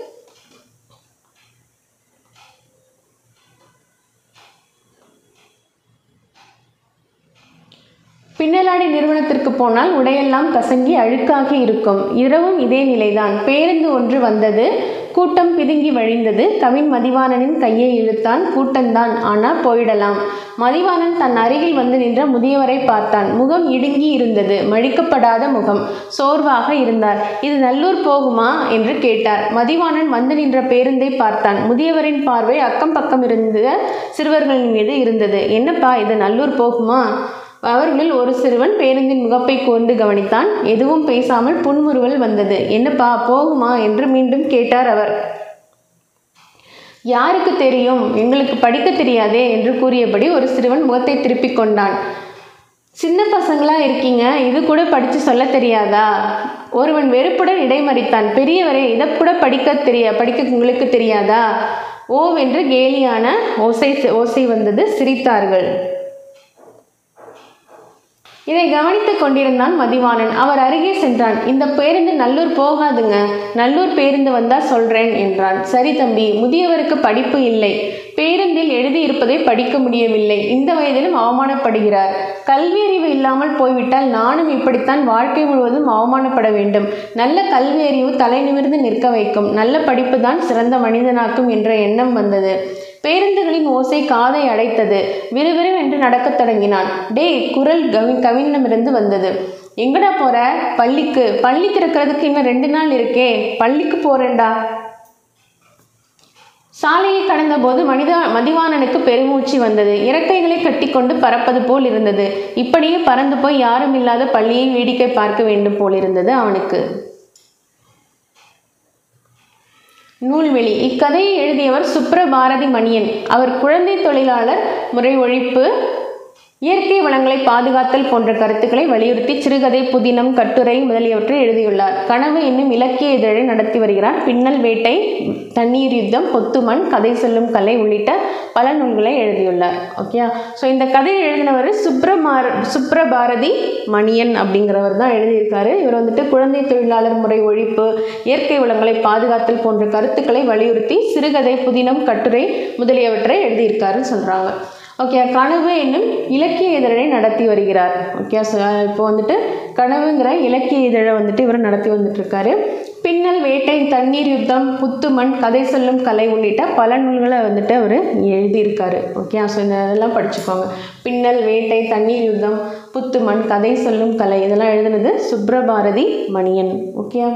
பின்னலாடை நிறுவனத்திற்கு போனால் உடையெல்லாம் கசங்கி அழுக்காகி இருக்கும் இரவும் இதே நிலைதான் பேருந்து ஒன்று வந்தது கூட்டம் பிதுங்கி வழிந்தது கவின் மதிவாணனின் கையை இழுத்தான் கூட்டம்தான் ஆனால் போயிடலாம் மதிவாணன் தன் அருகில் வந்து நின்ற முதியவரை பார்த்தான் முகம் இடுங்கி இருந்தது மழிக்கப்படாத முகம் சோர்வாக இருந்தார் இது நல்லூர் போகுமா என்று கேட்டார் மதிவாணன் வந்து நின்ற பேருந்தை பார்த்தான் முதியவரின் பார்வை அக்கம் பக்கம் இருந்த சிறுவர்களின் மீது இருந்தது என்னப்பா இது நல்லூர் போகுமா அவர்களில் ஒரு சிறுவன் பேருந்தின் முகப்பை கூர்ந்து கவனித்தான் எதுவும் பேசாமல் புன்முறுவல் வந்தது என்னப்பா போகுமா என்று மீண்டும் கேட்டார் அவர் யாருக்கு தெரியும் எங்களுக்கு படிக்க தெரியாதே என்று கூறியபடி ஒரு சிறுவன் முகத்தை திருப்பிக் கொண்டான் சின்ன பசங்களா இருக்கீங்க இது கூட படித்து சொல்ல தெரியாதா ஒருவன் வெறுப்புடன் இடைமறித்தான் பெரியவரே இதை கூட படிக்க தெரிய படிக்க உங்களுக்கு தெரியாதா ஓவென்று கேலியான ஓசை ஓசை வந்தது சிரித்தார்கள் இதை கவனித்துக் கொண்டிருந்தான் மதிவாணன் அவர் அருகே சென்றான் இந்த பேருந்து நல்லூர் போகாதுங்க நல்லூர் பேருந்து வந்தா சொல்றேன் என்றான் சரி தம்பி முதியவருக்கு படிப்பு இல்லை பேருந்தில் எழுதியிருப்பதை படிக்க முடியவில்லை இந்த வயதிலும் அவமானப்படுகிறார் கல்வி அறிவு இல்லாமல் போய்விட்டால் நானும் இப்படித்தான் வாழ்க்கை முழுவதும் அவமானப்பட வேண்டும் நல்ல கல்வி அறிவு தலை நிமிர்ந்து நிற்க வைக்கும் நல்ல படிப்பு தான் சிறந்த மனிதனாக்கும் என்ற எண்ணம் வந்தது பேருந்துகளின் ஓசை காதை அடைத்தது விறுவிறுவென்று நடக்கத் தொடங்கினான் டேய் குரல் கவி கவினிடமிருந்து வந்தது எங்கடா போற பள்ளிக்கு பள்ளி திறக்கிறதுக்கு இன்னும் ரெண்டு நாள் இருக்கே பள்ளிக்கு போறேன்டா சாலையை கடந்தபோது மனித மதிவாணனுக்கு பெருமூச்சு வந்தது இறக்கைகளை கட்டிக்கொண்டு பறப்பது போல் இருந்தது இப்படியே பறந்து போய் யாரும் இல்லாத பள்ளியை வேடிக்கை பார்க்க வேண்டும் போல் இருந்தது அவனுக்கு நூல்வெளி இக்கதையை எழுதியவர் சுப்ரபாரதி மணியன் அவர் குழந்தை தொழிலாளர் முறை ஒழிப்பு இயற்கை வளங்களை பாதுகாத்தல் போன்ற கருத்துக்களை வலியுறுத்தி சிறுகதை புதினம் கட்டுரை முதலியவற்றை எழுதியுள்ளார் கனவு என்னும் இலக்கிய இதழை நடத்தி வருகிறார் பின்னல் வேட்டை தண்ணீர் யுத்தம் பொத்துமண் கதை சொல்லும் கலை உள்ளிட்ட பல நூல்களை எழுதியுள்ளார் ஓகே ஸோ இந்த கதையை எழுதினவர் சுப்ரமார சுப்ரபாரதி மணியன் அப்படிங்கிறவர் தான் எழுதியிருக்காரு இவர் வந்துட்டு குழந்தை தொழிலாளர் முறை ஒழிப்பு இயற்கை வளங்களை பாதுகாத்தல் போன்ற கருத்துக்களை வலியுறுத்தி சிறுகதை புதினம் கட்டுரை முதலியவற்றை எழுதியிருக்காருன்னு சொல்கிறாங்க ஓகே கனவு என்னும் இலக்கிய இதழை நடத்தி வருகிறார் ஓகே ஸோ இப்போ வந்துட்டு கனவுங்கிற இலக்கிய இதழை வந்துட்டு இவர் நடத்தி வந்துட்டுருக்காரு பின்னல் வேட்டை தண்ணீர் யுத்தம் புத்துமண் கதை சொல்லும் கலை உள்ளிட்ட பல நூல்களை வந்துட்டு அவர் எழுதியிருக்காரு ஓகே ஸோ இந்த இதெல்லாம் படிச்சுக்கோங்க பின்னல் வேட்டை தண்ணீர் யுத்தம் புத்துமண் கதை சொல்லும் கலை இதெல்லாம் எழுதுனது சுப்ரபாரதி மணியன் ஓகே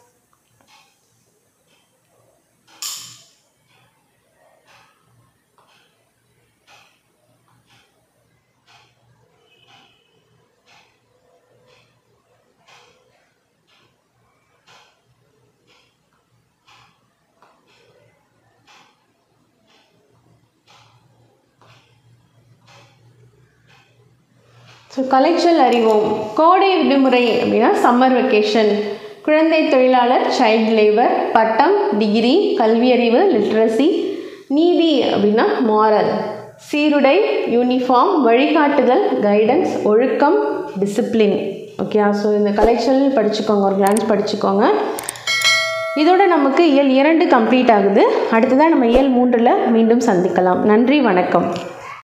ஸோ கலைச்சல் அறிவோம் கோடை விடுமுறை அப்படின்னா சம்மர் வெக்கேஷன் குழந்தை தொழிலாளர் சைல்ட் லேபர் பட்டம் டிகிரி கல்வியறிவு லிட்ரஸி நீதி அப்படின்னா மாரல் சீருடை யூனிஃபார்ம் வழிகாட்டுதல் கைடன்ஸ் ஒழுக்கம் டிசிப்ளின் ஓகே ஸோ இந்த கலைச்சல் படிச்சுக்கோங்க ஒரு கிளான்ஸ் படிச்சுக்கோங்க இதோட நமக்கு இயல் இரண்டு கம்ப்ளீட் ஆகுது அடுத்ததாக நம்ம இயல் மூன்றில் மீண்டும் சந்திக்கலாம் நன்றி வணக்கம்